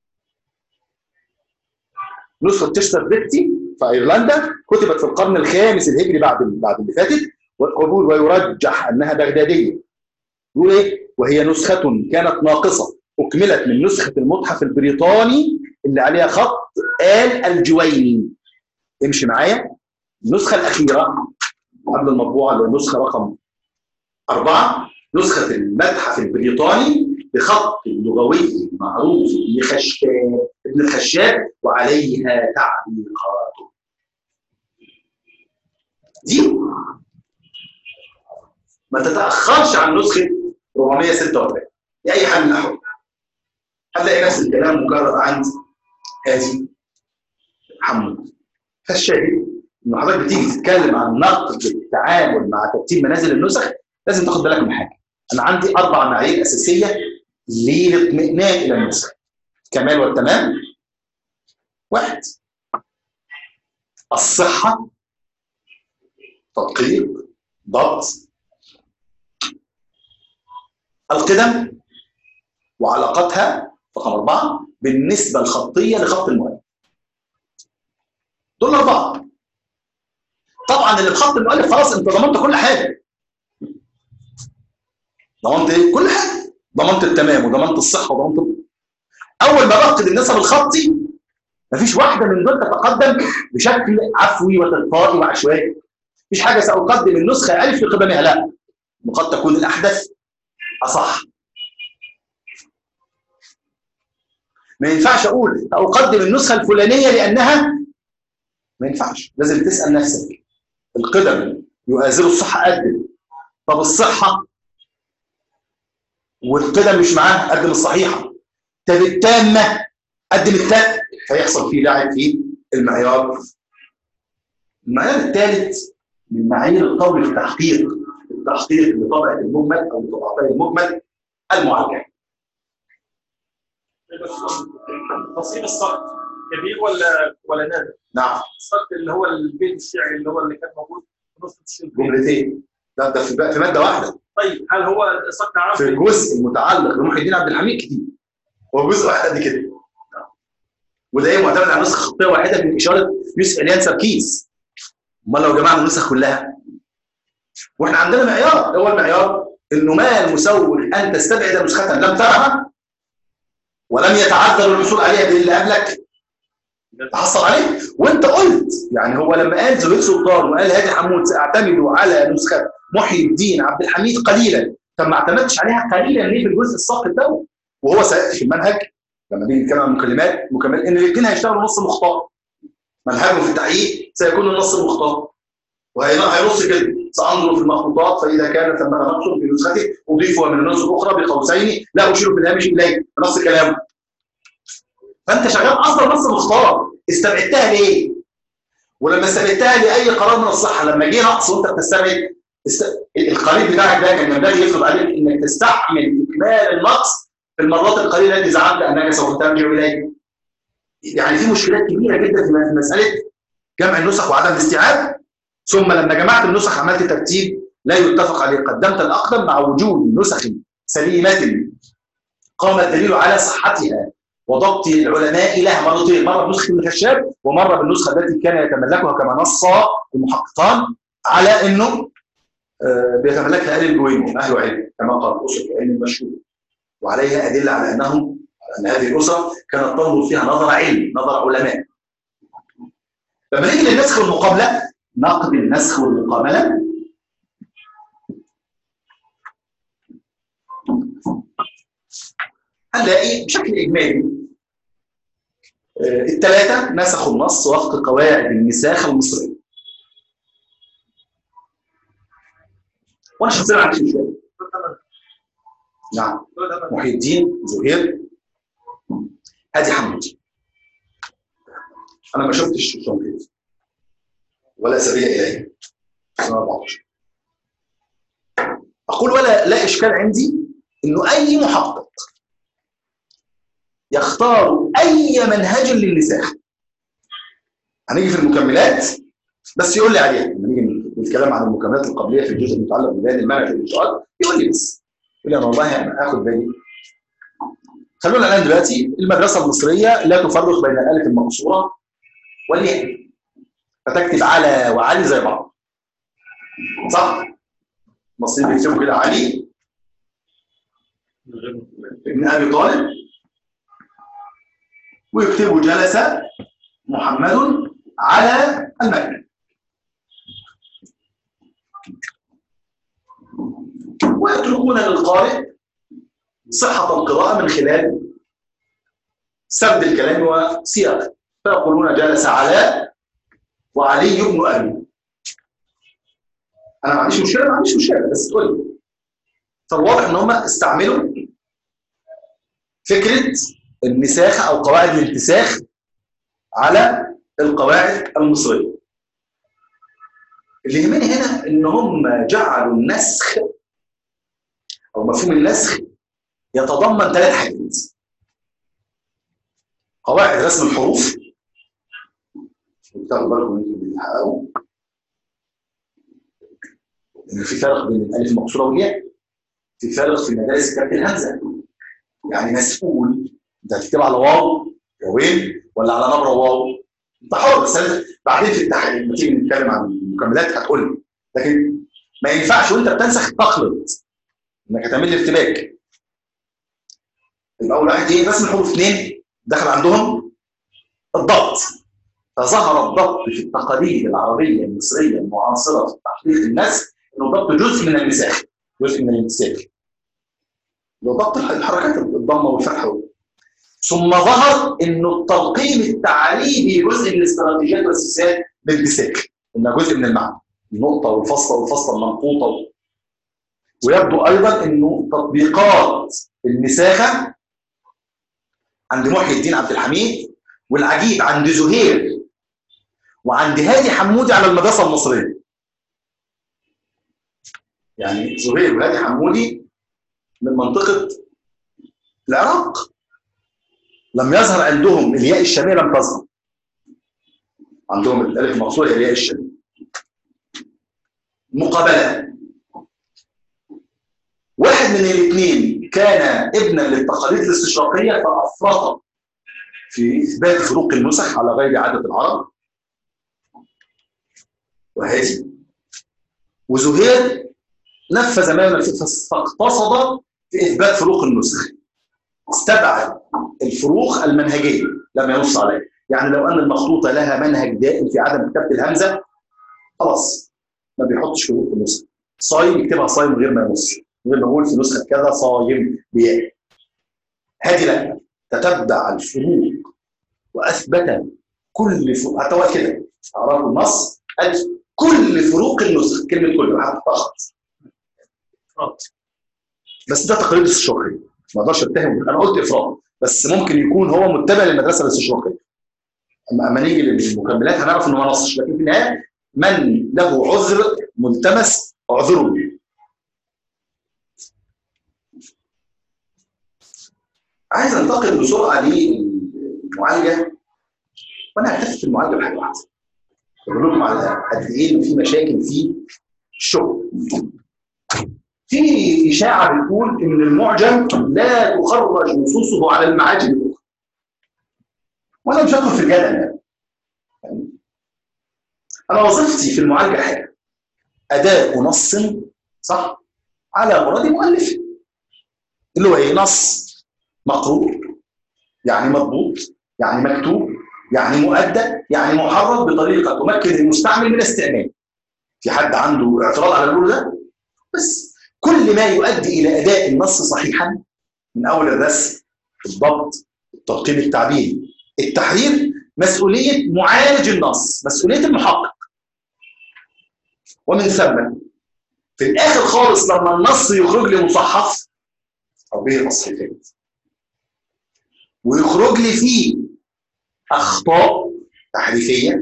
A: نسخه تشتر بريكتي في ايرلندا كتبت في القرن الخامس الهجري بعد بعد اللي فاتت والقبول ويرجح انها بغداديه يقول ايه وهي نسخه كانت ناقصه اكملت من نسخه المتحف البريطاني اللي عليها خط آل الجويني امشي معايا النسخه الاخيره قبل المطبوعه اللي هي النسخه رقم أربعة نسخة المتحف البريطاني بخط لغوي معروف ابن خشاب ابن الخشاب وعليها تعليقات دي ما تتأخرش عن نسخة 446 بأي حال من الأحوال هتلاقي نفس الكلام مكرر عند هذه حمود فالشاهد إن حضرتك بتيجي تتكلم عن نقد التعامل مع ترتيب منازل النسخ لازم تاخد بالك من حاجة أنا عندي أربع معايير أساسية للاطمئنان إلى النسخ الكمال والتمام واحد الصحة تدقيق ضبط القدم وعلاقتها رقم أربعة بالنسبة الخطية لخط المؤلف دول أربعة طبعا اللي بخط المؤلف خلاص أنت ضمنت كل حاجة ضمنت إيه؟ كل حاجة ضمنت التمام وضمنت الصحة وضمنت أول ما بفقد النسب الخطي مفيش واحدة من دول تتقدم بشكل عفوي وتلقائي وعشوائي مفيش حاجة سأقدم النسخة ألف لقدمها لا وقد تكون الأحدث أصح ما ينفعش أقول أقدم النسخة الفلانية لأنها ما ينفعش لازم تسأل نفسك القدم يؤازر الصحة قدم طب الصحة والقدم مش معاه قدم الصحيحة طب التامة قدم التامة فيحصل فيه لعب في المعيار المعيار الثالث من معايير القول في التحقيق التحقيق بطبعة المجمل أو بطبعتي المجمل المعجم
B: تصميم السقف كبير ولا ولا نادر؟
A: نعم
B: السقف اللي هو البيت الشعري اللي هو اللي كان موجود في نص الشيء
A: جملتين ده ده في في ماده واحده
B: طيب هل هو سقف عام
A: في الجزء المتعلق بمحي الدين عبد الحميد كتير هو جزء واحد قد كده وده ايه معتمد على نسخه خطيه واحده من اشاره يوسف اليان سركيز امال لو جمعنا النسخ كلها واحنا عندنا معيار هو المعيار انه ما المسوغ ان تستبعد نسخه لم ترها ولم يتعذر الوصول عليها باللي قبلك تحصل عليه وانت قلت يعني هو لما قال زهير سلطان وقال هادي حمود ساعتمد على نسخه محي الدين عبد الحميد قليلا طب ما اعتمدتش عليها قليلا ليه في الجزء الساقط ده وهو سياتي في المنهج لما نيجي نتكلم عن مكالمات مكمل ان الاثنين هيشتغلوا نص مختار منهجهم في التحقيق سيكون النص المختار وهينص كده سانظر في المخطوطات فاذا كان ثم نقص في نسختي اضيفها من النسخ الاخرى بقوسين لا اشير في الهامش اليه نص كلامه فانت شغال اصلا نص مختار استبعدتها ليه؟ ولما استبعدتها لاي قرار من الصحه لما جه نقص وانت بتستبعد است- القريب بتاعك ده كان ينبغي يفرض عليك انك تستحمل اكمال النقص في المرات القليله التي زعمت انك سوف ترجع اليه. يعني في مشكلات كبيره جدا في في مساله جمع النسخ وعدم الاستيعاب ثم لما جمعت النسخ عملت ترتيب لا يتفق عليه قدمت الاقدم مع وجود نسخ سليمه قام الدليل على صحتها وضبط العلماء لها مرتين مره بنسخه ابن خشاب ومره بالنسخه التي كان يتملكها كما نص المحققان على انه آه، بيتملكها ال الجويني اهل علم كما قال اسره العلم المشهور وعليها ادله على انهم ان هذه الاسره كانت تنظر فيها نظر علم نظر علماء لما نيجي للنسخ والمقابله نقد النسخ والمقابله هنلاقي بشكل اجمالي آه، الثلاثه نسخوا النص وفق قواعد المساحه المصريه وانا شخصيا عندي مشكله نعم محي الدين زهير هادي حمودي انا ما شفتش شنقيط ولا سبيل اليه سنه 14 اقول ولا لا اشكال عندي انه اي محقق يختار اي منهج للنساخ هنيجي في المكملات بس يقول لي عليها لما نيجي نتكلم عن المكملات القبليه في الجزء المتعلق ببيان المنهج والاشارات يقول لي بس يقول لي انا والله انا اخد بالي خلونا الان دلوقتي المدرسه المصريه لا تفرق بين الالف المقصوره والياء فتكتب على وعلي زي بعض صح؟ المصريين بيكتبوا كده علي ابن ابي طالب ويكتبوا جلس محمد على المكتب ويتركون للقارئ صحة القراءة من خلال سرد الكلام وسياقه فيقولون جلس على وعلي بن أبي أنا ما عنديش مشكلة ما عنديش مشكلة بس تقول لي فالواضح إن هم استعملوا فكرة النساخ أو قواعد الانتساخ على القواعد المصرية اللي يهمني هنا إن هم جعلوا النسخ أو مفهوم النسخ يتضمن ثلاث حاجات قواعد رسم الحروف وتاخدوا بالكم انتوا بتحققوا ان في فرق بين الالف المقصوره والياء في فرق في مدارس كتابه الهمزه يعني مسؤول انت هتكتب على واو واوين ولا على نبره واو انت حر بس أنا بعدين في التحليل لما تيجي نتكلم عن المكملات هتقول لي لكن ما ينفعش وانت بتنسخ تخلط انك هتعمل لي ارتباك يبقى اول واحد ايه رسم الحروف اثنين دخل عندهم الضبط فظهر الضبط في التقاليد العربيه المصريه المعاصره في تحقيق النسخ انه الضبط جزء من المساحه جزء من الامتساك لو ضبط الحركات الضمه والفتحه ثم ظهر انه التلقين التعريبي جزء من الاستراتيجيات والسياسات بالامتساك انها جزء من المعنى النقطه والفصله والفصله المنقوطه ويبدو ايضا انه تطبيقات المساخه عند محي الدين عبد الحميد والعجيب عند زهير وعند هادي حمودي على المدرسه المصريه يعني زهير وهادي حمودي من منطقه العراق لم يظهر عندهم الياء الشاميه لم تظهر عندهم الالف المقصوره هي الياء الشاميه مقابله واحد من الاثنين كان ابنا للتقاليد الاستشراقيه فافرط في اثبات فروق النسخ على غير عاده العرب وهذه وزهير نفذ ما ينفذ فاقتصد في اثبات فروق النسخ استبعد الفروق المنهجيه لم ينص عليها يعني لو ان المخطوطه لها منهج دائم في عدم كتابه الهمزه خلاص ما بيحطش فروق في النسخ صايم يكتبها صايم غير ما ينص غير ما يقول في نسخه كذا صايم بياء هذه لا تتبع الفروق واثبت كل فروق حتى هو كده اعراب النص قال كل فروق النسخ كلمه كل حتى فقط بس ده تقليد استشراقي ما اقدرش اتهم انا قلت افراط بس ممكن يكون هو متبع للمدرسه الاستشراقيه اما نيجي للمكملات هنعرف انه ما نصش لكن في النهايه من له عذر ملتمس اعذروا عايز انتقل بسرعه للمعالجه وانا هكتفي في المعالجه بحاجه واحده بقول لكم على قد ايه إن في مشاكل في الشغل في اشاعه بتقول ان المعجم لا تخرج نصوصه على المعاجم الاخرى وانا مش هدخل في الجدل ده انا وظيفتي في المعالجه حاجه اداء نص صح على مراد مؤلف اللي هو ايه نص مقروء يعني مضبوط يعني مكتوب يعني مؤدى يعني محرر بطريقه تمكن المستعمل من استعماله في حد عنده اعتراض على الامر ده بس كل ما يؤدي الى اداء النص صحيحا من اول الرسم الضبط الترقيم التعبيري التحرير مسؤوليه معالج النص مسؤوليه المحقق ومن ثم في الاخر خالص لما النص يخرج لي مصحف او به تصحيحات ويخرج لي فيه اخطاء تحريفيه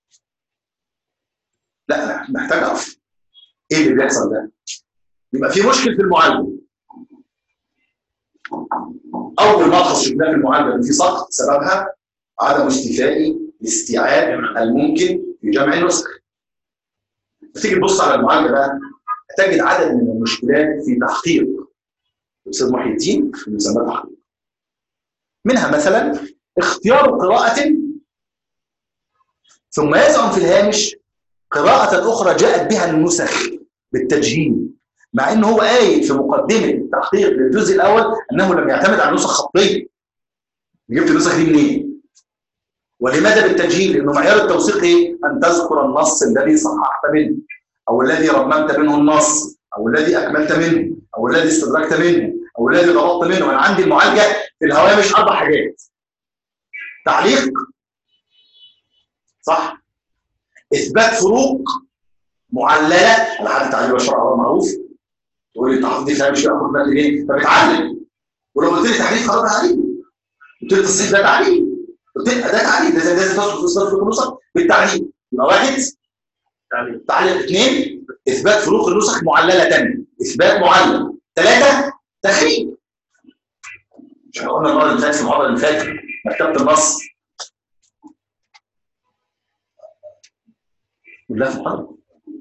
A: لا انا محتاج اعرف ايه اللي بيحصل ده يبقى في مشكل في المعالجه اول ملحظ شفناه في المعالجه ان في سقط سببها عدم استيفاء الاستيعاب الممكن في جمع النسخ تيجي تبص على المعالجه بقى هتجد عدد من المشكلات في تحقيق الاستاذ محي الدين في مسمى تحقيق منها مثلا اختيار قراءة ثم يزعم في الهامش قراءة أخرى جاءت بها النسخ بالتجهيل مع انه هو قايل في مقدمه التحقيق للجزء الاول انه لم يعتمد على نسخ خطيه جبت النسخ دي منين؟ ولماذا بالتجهيل؟ لانه معيار التوثيق ايه؟ ان تذكر النص الذي صححت منه او الذي رممت منه النص او الذي اكملت منه او الذي استدركت منه او الذي ضبطت منه انا عندي المعالجه في الهوامش اربع حاجات تعليق صح اثبات فروق معلله على حد تعليل الشرع معروف تقول لي التحقيق دي مش هاخد بالي ليه؟ فبتعلم ولو قلت لي تحليل خلاص تعليم قلت لي التصحيح ده تعليم قلت لي ده تعليم ده لازم تدخل في اصدار فروق النسخ بالتعليم يبقى واحد
B: تعليم
A: تعليق اثنين اثبات فروق النسخ معلله اثبات معلل ثلاثه تخريج مش احنا قلنا المره اللي فاتت في المحاضره اللي فاتت مكتبه النص كلها في المحاضره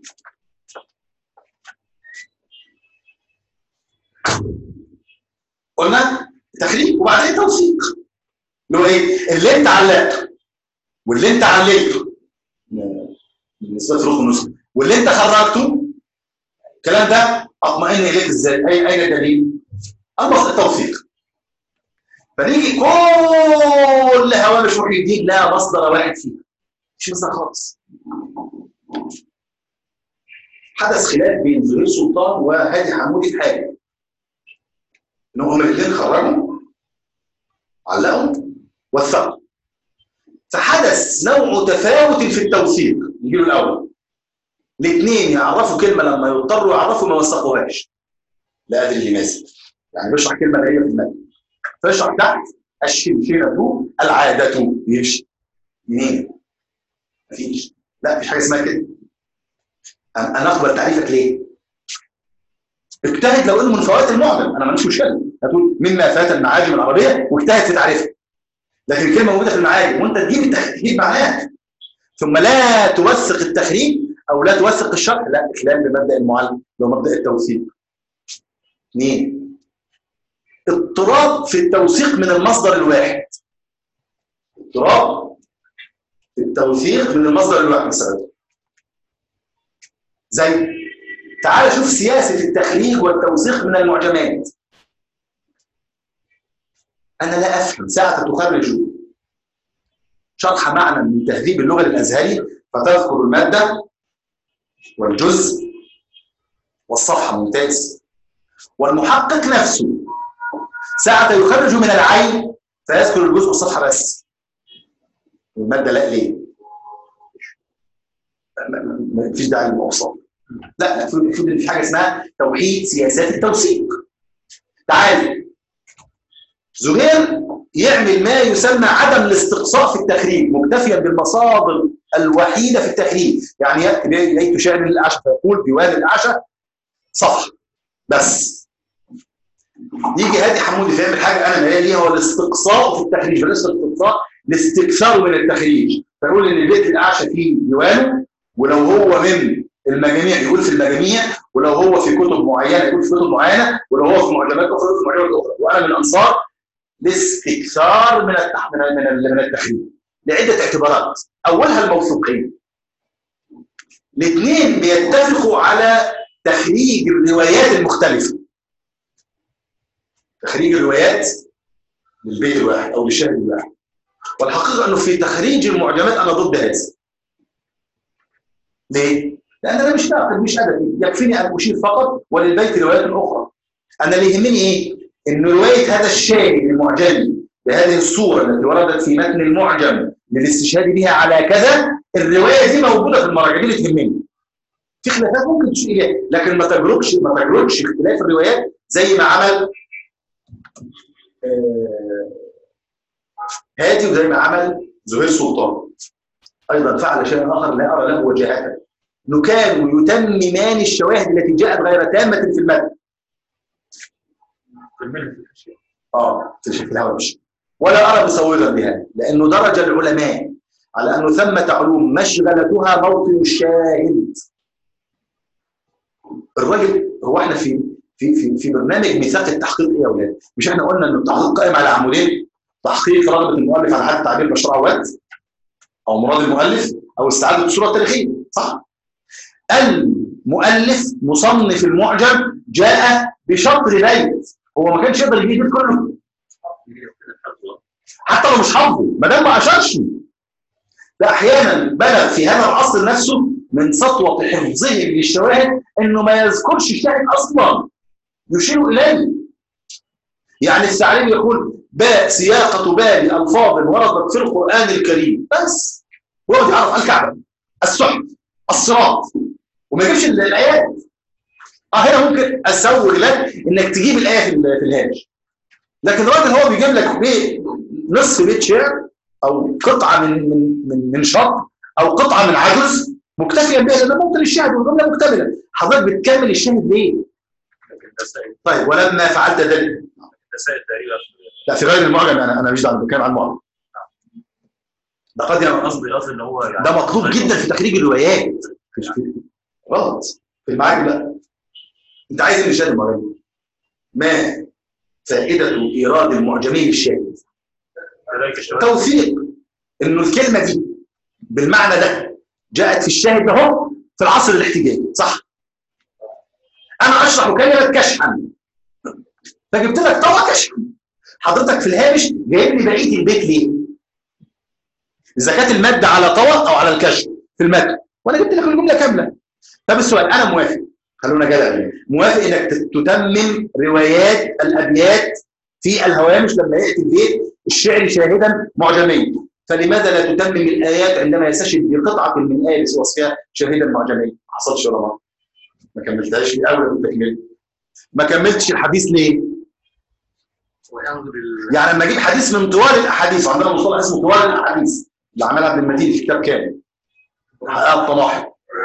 A: قلنا تخريج وبعدين توثيق اللي هو ايه اللي انت علقته واللي انت علقته بالنسبه لفروق النسخ واللي انت خرجته الكلام ده اطمئن اليك ازاي اي اين الدليل المصدر التوثيق فنيجي كل هوامش محي الدين لها مصدر واحد فيها مش مصدر خالص حدث خلاف بين زهير سلطان وهادي حمودي في حاجه ان هم الاثنين خرجوا علقوا وثقوا فحدث نوع تفاوت في التوثيق نجي له الاول الاثنين يعرفوا كلمه لما يضطروا يعرفوا ما وثقوهاش لا ادري لماذا يعني بيشرح كلمه لا هي في المتن فيشرح تحت الشمشنه العاده يمشي منين؟ مفيش لا مفيش حاجه اسمها كده انا اقبل تعريفك ليه؟ اجتهد لو انه من فوائد المعجم انا ما عنديش مشكله هتقول مما فات المعاجم العربيه واجتهد في تعريفها لكن الكلمه موجوده في المعاجم وانت تجيب تجيب معناها ثم لا توثق التخريج او لا توثق الشرح لا اخلال بمبدا المعلم اللي هو مبدا التوثيق اثنين اضطراب في التوثيق من المصدر الواحد اضطراب في التوثيق من المصدر الواحد مثلا زي تعال شوف سياسة التخريج والتوثيق من المعجمات أنا لا أفهم ساعة تخرج شرح معنى من تهذيب اللغة الأزهري فتذكر المادة والجزء والصفحة ممتاز والمحقق نفسه ساعة يخرج من العين فيذكر الجزء والصفحة بس المادة لا ليه؟ ما فيش داعي للأوصاف لا المفروض المفروض ان في حاجه اسمها توحيد سياسات التوثيق تعال زهير يعمل ما يسمى عدم الاستقصاء في التخريج مكتفيا بالمصادر الوحيده في التخريج يعني ياتي ليت شعر الاعشى فيقول ديوان الاعشى صفحه بس يجي هادي حمودي فيعمل حاجه انا مالي ليها هو الاستقصاء في التخريج وليس الاستقصاء الاستكثار من التخريج فيقول ان البيت الاعشى فيه ديوانه ولو هو من المجاميع يقول في المجاميع ولو هو في كتب معينه يقول في كتب معينه ولو هو في معجمات اخرى يقول في معجمات اخرى وانا من انصار الاستكثار من التح... من من من التخريج لعده اعتبارات اولها الموثوقيه الاثنين بيتفقوا على تخريج الروايات المختلفه تخريج الروايات للبيت الواحد او للشاهد الواحد والحقيقه انه في تخريج المعجمات انا ضد هذا ليه؟ لان انا مش ناقد مش ادبي يكفيني ان اشير فقط وللبيت روايات اخرى انا اللي يهمني ايه؟ ان روايه هذا الشاهد المعجمي بهذه الصوره التي وردت في متن المعجم للاستشهاد بها على كذا الروايه دي موجوده في المراجع دي اللي تهمني في خلافات ممكن تشير اليها لكن ما تجربش ما تجربش اختلاف الروايات زي ما عمل آه هادي وزي ما عمل زهير سلطان ايضا فعل شيئا اخر لا ارى له وجاهه انه كانوا يتممان الشواهد التي جاءت غير تامه في المتن اه في الهوامش ولا ارى مسوغا بها لانه درج العلماء على انه ثمه علوم مشغلتها موطن الشاهد الراجل هو احنا في في في في برنامج ميثاق التحقيق ايه يا اولاد؟ مش احنا قلنا ان التحقيق قائم على عمودين تحقيق رغبه المؤلف على حد تعبير بشار عواد او مراد المؤلف او استعاده الصوره التاريخيه صح؟ المؤلف مصنف المعجم جاء بشطر بيت هو ما كانش يقدر يجيب البيت كله حتى لو مش حافظه ما دام ما اشارش ده احيانا بلغ في هذا العصر نفسه من سطوه حفظه للشواهد انه ما يذكرش الشاهد اصلا يشير اليه يعني الثعلبي يقول باء سياقه باب الفاظ وردت في القران الكريم بس هو يعرف الكعبه السحب الصراط وما يجيبش الايات اه هنا ممكن اسوغ لك انك تجيب الايه في الهامش لكن الراجل هو بيجيب لك بيت نصف بيت شعر او قطعه من من من من شط او قطعه من عجز مكتفيا بها لان ممكن الشاهد والجمله مكتمله حضرتك بتكمل الشاهد ليه؟ طيب ولما فعلت ذلك لا في غير المعجم انا انا مش دعوه بتكلم عن المعجم ده قد يعني
B: قصدي قصدي ان هو يعني
A: ده مطلوب جدا في تخريج الروايات غلط في المعاجم لا انت عايز ايه الشاهد المعجمي ما فائده ايراد المعجمي للشاهد توثيق انه الكلمه دي بالمعنى ده جاءت في الشاهد ده هو في العصر الاحتجاجي صح انا اشرح كلمه كشحا فجبت لك طبق كشحا حضرتك في الهامش جايب لي بقيه البيت ليه اذا كانت الماده على طبق او على الكشف في المتن وانا جبت لك الجمله كامله طب السؤال انا موافق خلونا جدع موافق انك تتمم روايات الابيات في الهوامش لما ياتي البيت الشعر شاهدا معجميا فلماذا لا تتمم الايات عندما يستشهد بقطعه من ايه بوصفها شاهدا معجميا ما حصلش ولا مره ما كملتهاش ليه اول التكمله ما كملتش الحديث ليه يعني لما اجيب حديث من طوال الاحاديث عندنا مصطلح اسمه طوال الاحاديث اللي عملها عبد المجيد في كتاب كامل حقائق الطماحل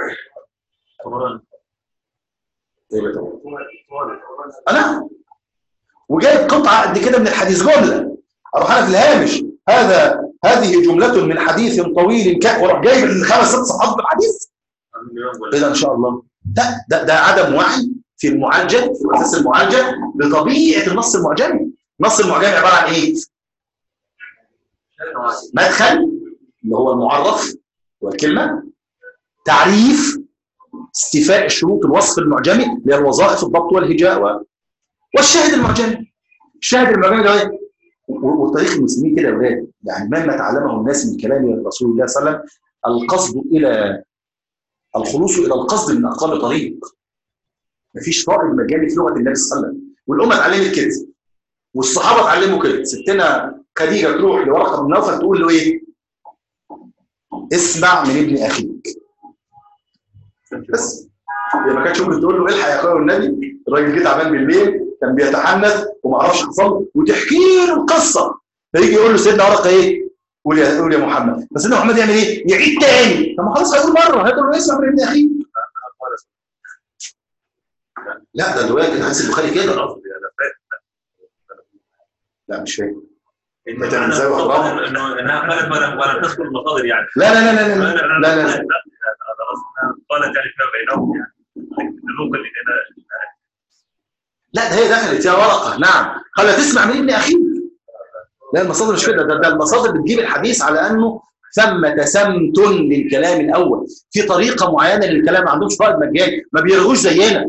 A: انا وجايب قطعه قد كده من الحديث جمله اروح انا في الهامش هذا هذه جمله من حديث طويل ك واروح جايب الخمس ست صفحات من الحديث اذا ان شاء الله ده ده ده عدم وعي في المعالجه في اساس المعالجه لطبيعه النص المعجمي النص المعجمي عباره عن ايه؟ مدخل اللي هو المعرف والكلمه تعريف استيفاء شروط الوصف المعجمي اللي هي الوظائف الضبط والهجاء و... والشاهد المعجمي الشاهد المعجمي ده ايه؟ وتاريخ المسلمين كده يا ولاد يعني مما تعلمه الناس من كلام رسول الله صلى الله عليه وسلم القصد الى الخلوص الى القصد من اقل طريق مفيش رائد مجالي في لغه النبي صلى الله عليه وسلم والامه اتعلمت كده والصحابه اتعلموا كده ستنا خديجه تروح لورقه بن نوفل تقول له ايه؟ اسمع من ابن اخيك بس هي ما كانتش ممكن تقول له الحق يا اخويا والنبي الراجل جه تعبان بالليل كان بيتحنث وما اعرفش حصل وتحكي له القصه فيجي يقول له سيدنا ورقه ايه؟ قول يا قول يا محمد فسيدنا محمد يعمل ايه؟ يعيد تاني طب ما خلاص هيقول مره هيقول له اسمع من ابن اخيك لا ده الروايه كانت حديث البخاري
C: كده
A: كده
C: قصدي انا فاهم
A: لا مش فاهم
C: إن
A: متى
C: أنا
A: نزاوي
C: أفضل
A: أغراض؟
C: إنه إنها قالت ولا ولا تذكر المصادر يعني
A: لا لا لا لا لا لا لا, لا.
C: أنا قصدي إنها قالت يعني فيما بينهم يعني النقل اللي هنا
A: لا ده هي دخلت يا ورقه نعم قال تسمع من ابن اخيك لا المصادر مش كده ده, ده المصادر بتجيب الحديث على انه ثم تسمت للكلام الاول في طريقه معينه للكلام ما عندهمش قائد مجاني ما بيرغوش زينا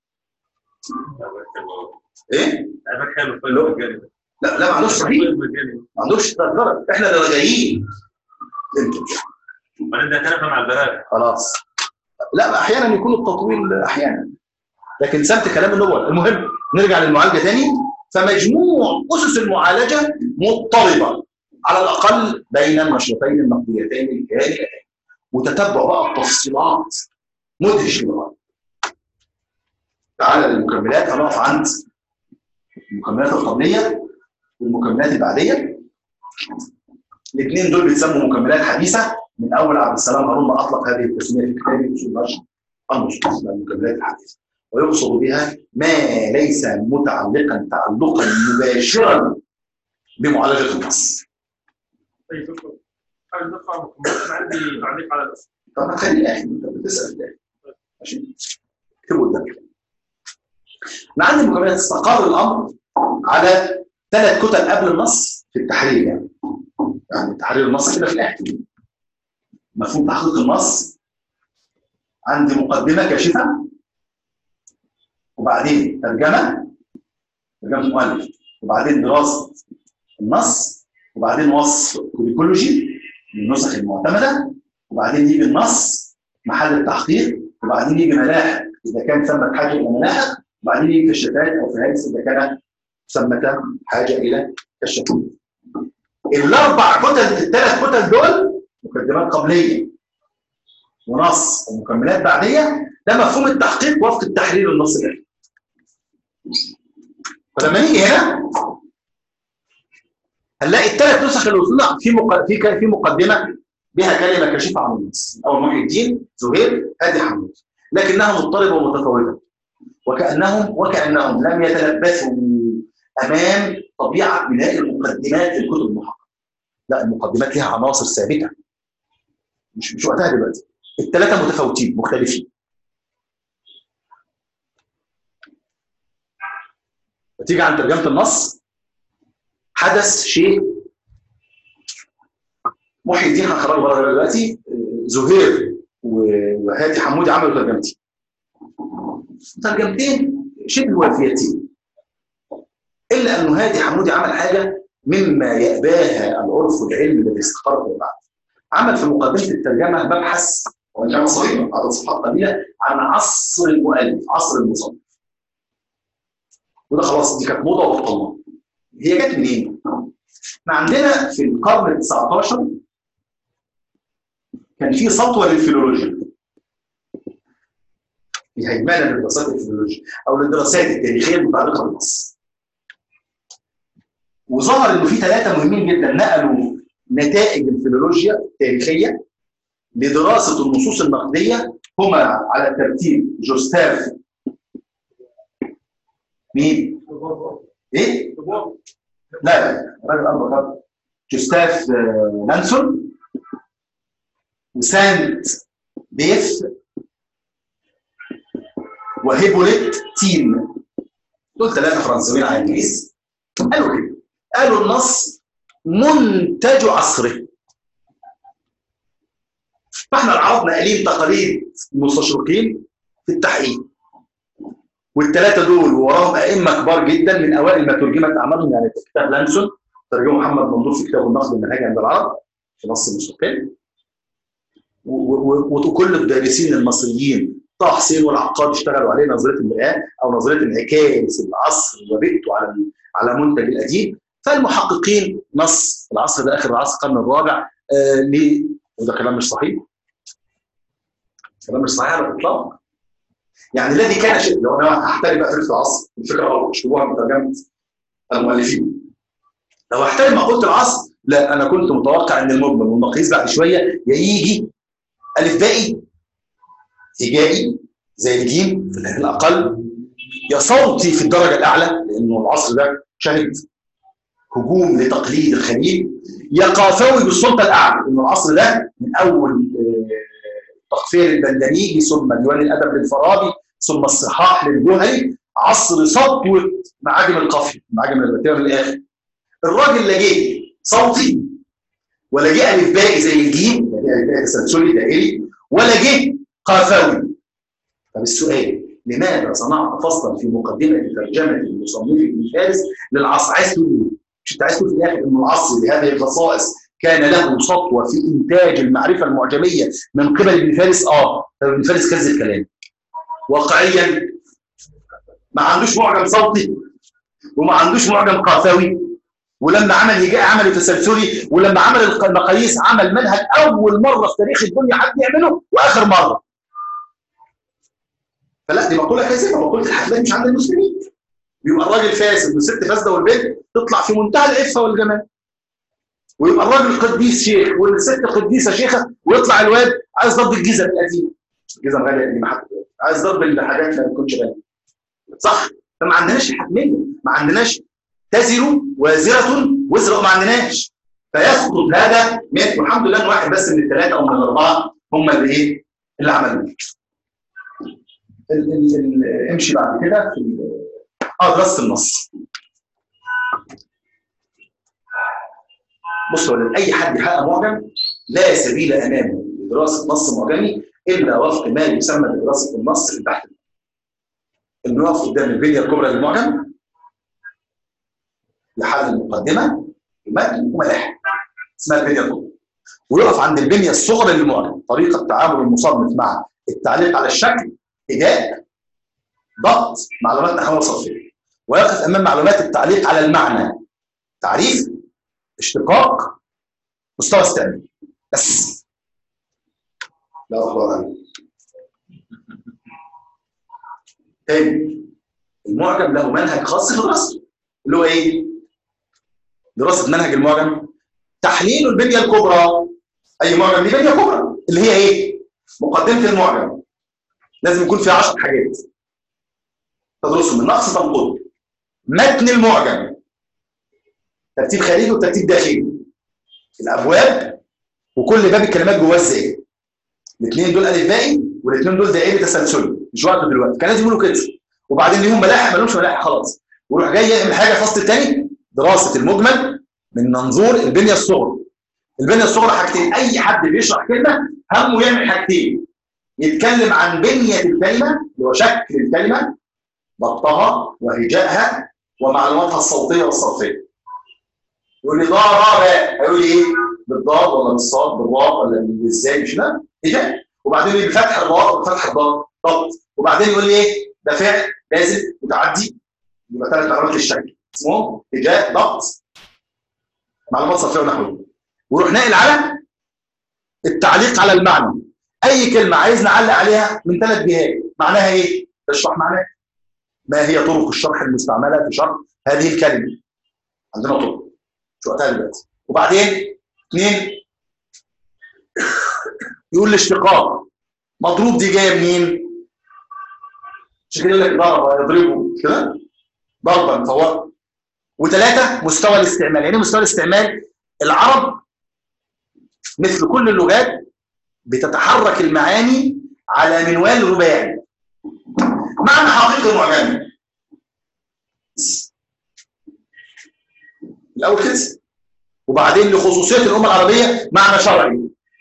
A: ايه
C: أنا حلو في المجال
A: لا لا ما عندوش صحيح
C: المجال
A: ما عندوش تذكره احنا اللي راجعين انتوا
C: وبعدين ده كلام مع البلاغه
A: خلاص لا احيانا يكون التطويل احيانا لكن سمت كلام النبوة المهم نرجع للمعالجه تاني فمجموع اسس المعالجه مضطربه على الاقل بين النشرتين النقديتين الكاملتين وتتبع بقى التفصيلات مدهش للغايه تعالى للمكملات هنقف عند المكملات القبليه والمكملات البعديه الاثنين دول بيتسموا مكملات حديثه من اول عبد السلام هارون ما اطلق هذه التسميه في كتابه اصول النشر النصوص اسمها المكملات الحديثه ويقصد بها ما ليس متعلقا تعلقا مباشرا بمعالجه النص
B: طيب دكتور حابب نرفع مكملات انا عندي تعليق على الاسم
A: طب ما تخلي الاخر انت بتسال الاخر ماشي اكتبوا قدامك انا عندي مكملات استقر الامر على ثلاث كتل قبل النص في التحرير يعني يعني تحرير النص كده في الاخر مفهوم تحقيق النص عندي مقدمه كاشفه وبعدين ترجمه ترجمه مؤلف وبعدين دراسه النص وبعدين وصف كوليكولوجي للنسخ المعتمده وبعدين يجي النص محل التحقيق وبعدين يجي ملاحق اذا كان ثمت حاجه الى ملاحق وبعدين يجي كشافات او فهارس اذا كانت ثمت حاجه الى كشافات الاربع كتل الثلاث كتل دول مقدمات قبليه ونص ومكملات بعديه ده مفهوم التحقيق وفق التحرير النص ده فلما نيجي هنا هنلاقي الثلاث نسخ اللي وصلنا في مق... في ك... في مقدمه بها كلمه كاشفه عن النص او محي الدين زهير هادي حمود لكنها مضطربه ومتفاوته وكانهم وكانهم لم يتلبثوا امام طبيعه بناء المقدمات في الكتب المحققه لا المقدمات لها عناصر ثابته مش مش وقتها دلوقتي الثلاثه متفاوتين مختلفين تيجي عن ترجمه النص حدث شيء محي الدين هنخرجه بره دلوقتي زهير وهادي حمودي عملوا ترجمتين ترجمتين شبه وافيتين الا انه هادي حمودي عمل حاجه مما يأباها العرف والعلم الذي استقر في بعد عمل في مقدمه الترجمه مبحث وان كان صغير عدد صفحات قليله عن عصر المؤلف عصر المصنف وده خلاص دي كانت موضه وبطلناها هي جت منين؟ احنا عندنا في القرن ال 19 كان في سطوه للفيلولوجيا في هيمنه لدراسات الفيلولوجيا او للدراسات التاريخيه المتعلقه بالنص وظهر انه في ثلاثه مهمين جدا نقلوا نتائج الفيلولوجيا التاريخيه لدراسه النصوص النقديه هما على ترتيب جوستاف مين؟ ايه؟ لا لا راجل اربع خط جوستاف لانسون وسانت بيف وهيبوليت تيم دول ثلاثه فرنسيين على الانجليز قالوا كده قالوا النص منتج عصره فاحنا العرب ناقلين تقاليد المستشرقين في التحقيق والثلاثه دول وراهم ائمه كبار جدا من اوائل ما ترجمت اعمالهم يعني في كتاب لانسون ترجمه محمد منظور في كتابه النقد المنهج عند العرب في نص مستقل وكل الدارسين المصريين طه حسين والعقاد اشتغلوا عليه نظريه المرآة او نظريه انعكاس العصر وبيئته على على منتج الاديب فالمحققين نص العصر ده اخر العصر القرن الرابع آه ليه وده كلام مش صحيح كلام مش صحيح على الاطلاق يعني الذي كان شيء لو انا هحترم بقى فكره العصر الفكره غلط اشتبوها من ترجمه المؤلفين لو احترم مقوله العصر لا انا كنت متوقع ان المجمل والمقيس بعد شويه يا يجي الف بائي هجائي زي الجيم في الاقل يا صوتي في الدرجه الاعلى لانه العصر ده شهد هجوم لتقليد الخليل يا قافوي بالسلطه الاعلى لان العصر ده من اول آه، تقفير البندنيجي ثم ديوان الادب للفارابي ثم الصحاح للجوهري عصر سطوه معاجم القافيه معاجم البتير الاخر الراجل لا جه صوتي ولا جه الف باء زي الجيم لا جه الف باء تسلسلي دائري ولا جه قافوي طب السؤال لماذا صنعت فصلا في مقدمه ترجمه المصنف ابن فارس للعصر عايز تقول ايه؟ مش انت عايز تقول في الاخر ان العصر بهذه الخصائص كان له سطوه في انتاج المعرفه المعجميه من قبل ابن فارس اه طب ابن فارس كذب كلام واقعيا ما عندوش معجم صوتي وما عندوش معجم قافوي ولما عمل هجاء عمل تسلسلي ولما عمل المقاييس عمل منهج اول مره في تاريخ الدنيا حد يعمله واخر مره فلا دي مقوله كاذبه مقوله الحفلات مش عند المسلمين بيبقى الراجل فاسد والست فاسده والبنت تطلع في منتهى العفه والجمال ويبقى الراجل قديس شيخ والست قديسه شيخه ويطلع الواد عايز ضرب الجزم القديمه الجزم غاليه قديمه حتى دلوقتي. عايز ضرب الحاجات ما تكونش غاليه صح فما عندناش الحتميه ما عندناش تزر وازره وزر ما عندناش فيسقط هذا من والحمد لله ان واحد بس من الثلاثه او من الاربعه هم اللي ايه اللي عملوه ال- ال- ال- امشي بعد كده في ال- اه دراسه النص بص هو اي حد يحقق معجم لا سبيل امامه لدراسه نص معجمي الا وفق ما يسمى بدراسه النص في البحث انه يقف قدام البنيه الكبرى للمعجم لحل المقدمه المتن وملاحق اسمها البنيه الكبرى ويقف عند البنيه الصغرى للمعجم طريقه تعامل المصنف مع التعليق على الشكل إجاء ضغط معلومات نحوية صرفية ويقف أمام معلومات التعليق على المعنى تعريف اشتقاق مستوى استعمال بس لا أخبر عنه تاني المعجم له منهج خاص في دراسته اللي هو ايه؟ دراسة منهج المعجم تحليل البنية الكبرى أي معجم ليه بنية كبرى اللي هي ايه؟ مقدمة المعجم لازم يكون في 10 حاجات تدرسهم من نقص تنقض متن المعجم ترتيب خارجي وترتيب داخلي الابواب وكل باب الكلمات جواه ازاي الاثنين دول الف بائي والاثنين دول دائري تسلسلي مش وقت دلوقتي كان لازم يقولوا كده وبعدين ليهم ملاحق ما لهمش ملاحق خلاص ويروح جاي يعمل حاجه الفصل الثاني دراسه المجمل من منظور البنيه الصغرى البنيه الصغرى حاجتين اي حد بيشرح كلمه همه يعمل حاجتين يتكلم عن بنية الكلمة اللي هو شكل الكلمة ضبطها وهجائها ومعلوماتها الصوتية والصرفية يقول لي ضاء راء باء هيقول لي ايه بالضاد ولا بالصاد بالراء ولا بالازاي مش لا هجاء وبعدين يقول لي بفتح الراء وبفتح الضاد ضبط وبعدين يقول لي ايه ده فعل لازم متعدي يبقى ثلاث معلومات للشكل اسمهم هجاء ضبط معلومات صرفية ونحوية ويروح ناقل على التعليق على المعنى اي كلمه عايز نعلق عليها من ثلاث جهات معناها ايه اشرح معناها ما هي طرق الشرح المستعمله في شرح هذه الكلمه عندنا طرق مش وقتها دلوقتي وبعدين اثنين يقول الاشتقاق مضروب دي جايه منين مش كده يقول لك ضرب يضربه كده ضربا فهو وثلاثه مستوى الاستعمال يعني إيه مستوى الاستعمال العرب مثل كل اللغات بتتحرك المعاني على منوال رباعي معنى حقيقي معجمي الاول كده وبعدين لخصوصيه الامه العربيه معنى شرعي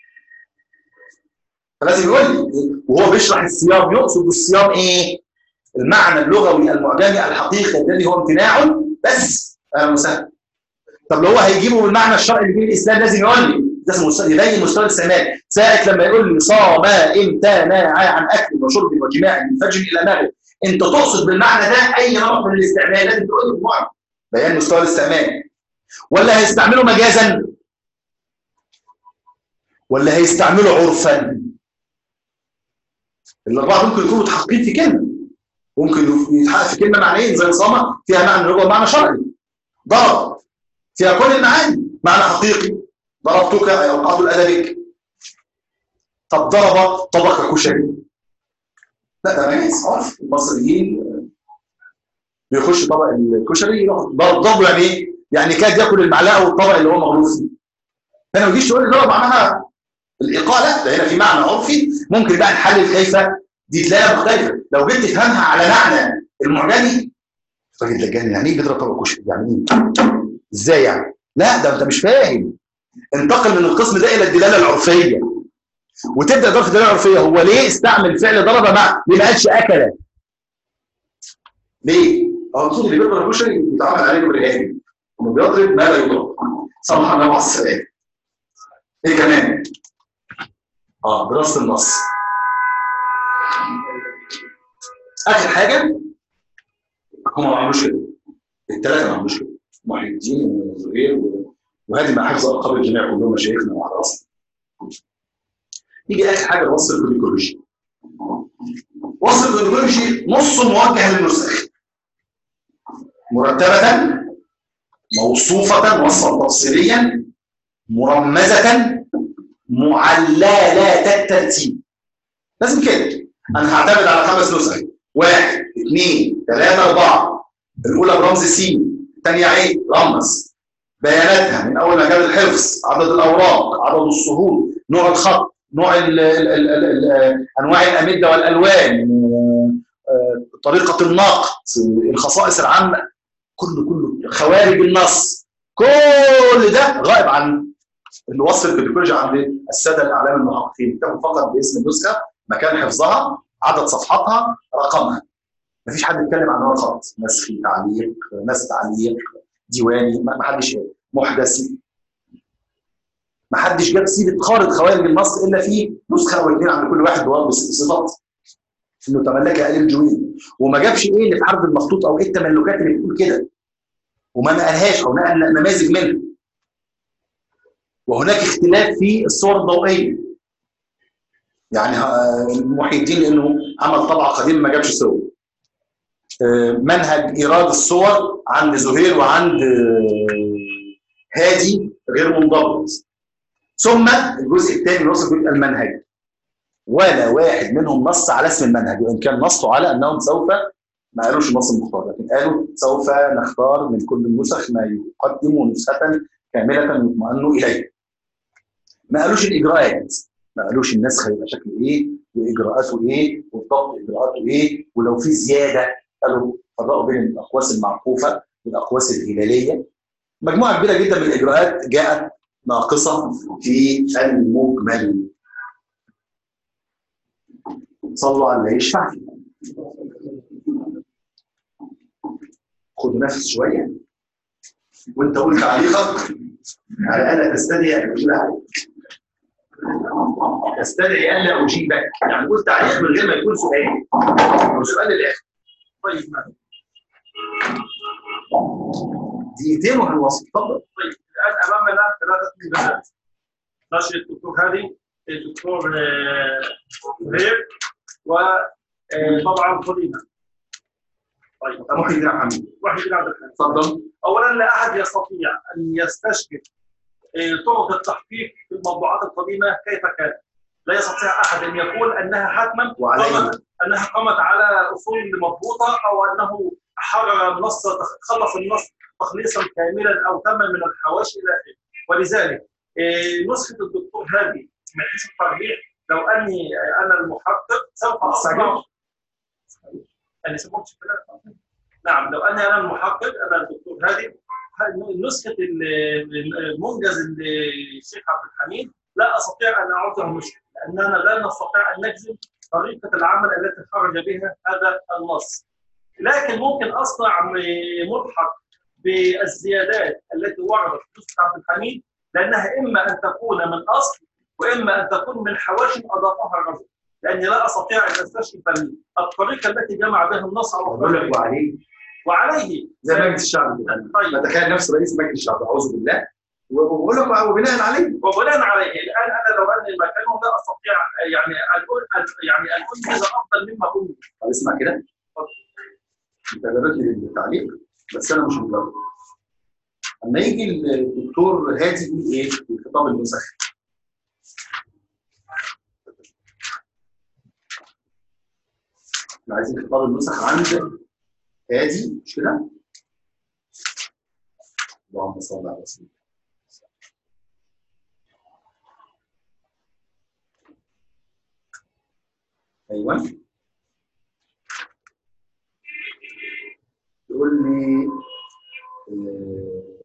A: فلازم يقول لي وهو بيشرح الصيام يقصد بالصيام ايه المعنى اللغوي المعجمي الحقيقي الذي هو امتناع بس اهلا وسهلا طب لو هو هيجيبه بالمعنى الشرعي اللي فيه الاسلام لازم يقول لي ده اسمه مستوى يبين مستوى الاستعمال ساعه لما يقول لي صام امتنع عن اكل وشرب وجماع من فجر الى مغرب انت تقصد بالمعنى ده اي نوع من الاستعمال لازم تقول لي بالمعنى بيان مستوى الاستعمال ولا هيستعمله مجازا ولا هيستعمله عرفا الاربعه ممكن يكونوا متحققين في كلمه ممكن يتحقق في كلمه معنيين زي صامه فيها معنى لغه ومعنى شرعي ضرب فيها كل المعاني معنى حقيقي ضربتك اي اوقعت لادبك طب ضرب طبق كشري لا ده مجاز عرف المصريين بيخش طبق الكشري يروح ضربه يعني ايه؟ يعني كاد ياكل المعلقه والطبق اللي هو مغروف فيه هنا ما تجيش تقول لي ضرب معناها الايقاع لا ده هنا في معنى عرفي ممكن بقى نحلل كيف دي تلاقيها مختلفه لو جيت تفهمها على معنى المعجمي الراجل ده جاني يعني ايه بيضرب طبق كشري يعني ايه ازاي يعني لا ده انت مش فاهم انتقل من القسم ده الى الدلاله العرفيه وتبدا اضافه الدلاله العرفيه هو ليه استعمل فعل ضرب مع ليه ما قالش اكل ليه هو المفروض اللي بيضرب الكشري بيتعامل عليه بالهادي انه بيضرب ما لا يضرب صلى الله عليه وسلم ايه كمان اه دراسه النص اخر حاجه هم ما عملوش كده الثلاثه ما عملوش كده محي الدين وزهير و- وهادي مع حفظ القاب الجميع كلهم مشايخنا وعلى اصل يجي اخر حاجه الوصف الكوديكولوجي وصف الكوديكولوجي نصه موجه للنسخ مرتبه موصوفه وصفا تفصيليا مرمزه معللة الترتيب لازم كده انا هعتمد على خمس نسخ واحد اثنين ثلاثة أربعة الأولى برمز س الثانية عين رمز بياناتها من أول مجال الحفظ عدد الأوراق عدد الصهور نوع الخط نوع ال ال ال ال ال أنواع الأمدة والألوان آه، طريقة النقد الخصائص العامة كله كله خوارج النص كل ده غائب عن الوصف البيديكولوجي عند الساده الاعلام المحققين كتبوا فقط باسم النسخه مكان حفظها عدد صفحاتها رقمها مفيش حد يتكلم عن نوع خط نسخي تعليق نسخ تعليق ديواني ما ما حدش قال محدث ما حدش جاب سيره خارج خوارج النص الا في نسخه او اثنين عند كل واحد بواب بصفات انه تملك ال الجوين وما جابش ايه اللي في حرب المخطوط او ايه التملكات اللي بتقول كده وما نقلهاش او نقل نماذج منها وهناك اختلاف في الصور الضوئيه يعني آه، محي الدين لانه عمل طبعه قديمه ما جابش صور آه، منهج ايراد الصور عند زهير وعند آه، هادي غير منضبط ثم الجزء الثاني وصف جزء المنهج ولا واحد منهم نص على اسم المنهج وان كان نصوا على انهم سوف ما قالوش النص المختار لكن قالوا سوف نختار من كل النسخ ما يقدم نسخه كامله يطمئن اليه ما قالوش الاجراءات ما قالوش النسخ هيبقى شكله ايه واجراءاته ايه والضبط اجراءاته ايه ولو في زياده قالوا فرقوا بين الاقواس المعقوفه والاقواس الهلاليه مجموعه كبيره جدا من الاجراءات جاءت ناقصه في المجمل صلوا على اللي يشفع فيه خد نفس شويه وانت قول تعليقك على الا تستدعي ان اجيب عليك تستدعي الا اجيبك يعني قول تعليق من غير ما يكون سؤال او سؤال للاخر
B: طيب ماشي.
A: دقيقتين وهنوصل اتفضل
B: طيب الان امامنا ثلاثه ميزانات نشر الدكتور هادي الدكتور آه، زهير وطبعا فضيله طيب
A: محي الدين عبد الحميد
B: واحد بن عبد الحميد
A: اتفضل
B: اولا لا احد يستطيع ان يستشكل آه، طرق التحقيق في المطبوعات القديمه كيف كانت لا يستطيع احد ان يقول انها حتما
A: وعليه
B: قامت انها قامت على اصول مضبوطه او انه حرر النص خلص النص تخليصا كاملا او تم من الحواشي الى اخره ولذلك آه، نسخه الدكتور هادي من حيث التربيع لو اني آه، انا المحقق سوف اصنع انا سمعت كلام نعم لو اني انا المحقق انا الدكتور هادي نسخه ال- المنجز للشيخ عبد الحميد لا استطيع ان اعطيه نسخه لاننا لا نستطيع ان نجزم طريقه العمل التي خرج بها هذا النص لكن ممكن اصنع م- ملحق بالزيادات التي وردت في نسخه عبد الحميد لانها اما ان تكون من اصل واما ان تكون من حواشي اضافها الرجل لاني لا استطيع ان استشهد الطريقه التي جمع بها النص او
A: بقول
B: أخرج
A: لك
B: بها.
A: وعليه
B: وعليه
A: زي مجلس الشعب كده
B: طيب
A: فتخيل نفس رئيس مجلس الشعب اعوذ بالله وبقول لك وبناء عليه
B: وبناء عليه الان انا لو اني مكانه لا استطيع يعني ان اقول أن- يعني ان انجز افضل مما قلت
A: طب اسمع كده انت جربت لي التعليق بس انا مش مجرد اما يجي الدكتور هادي يقول ايه في خطاب النسخ احنا عايزين خطاب النسخ عند هادي مش كده؟ اللهم صل على سيدنا ايوه يقول لي آه،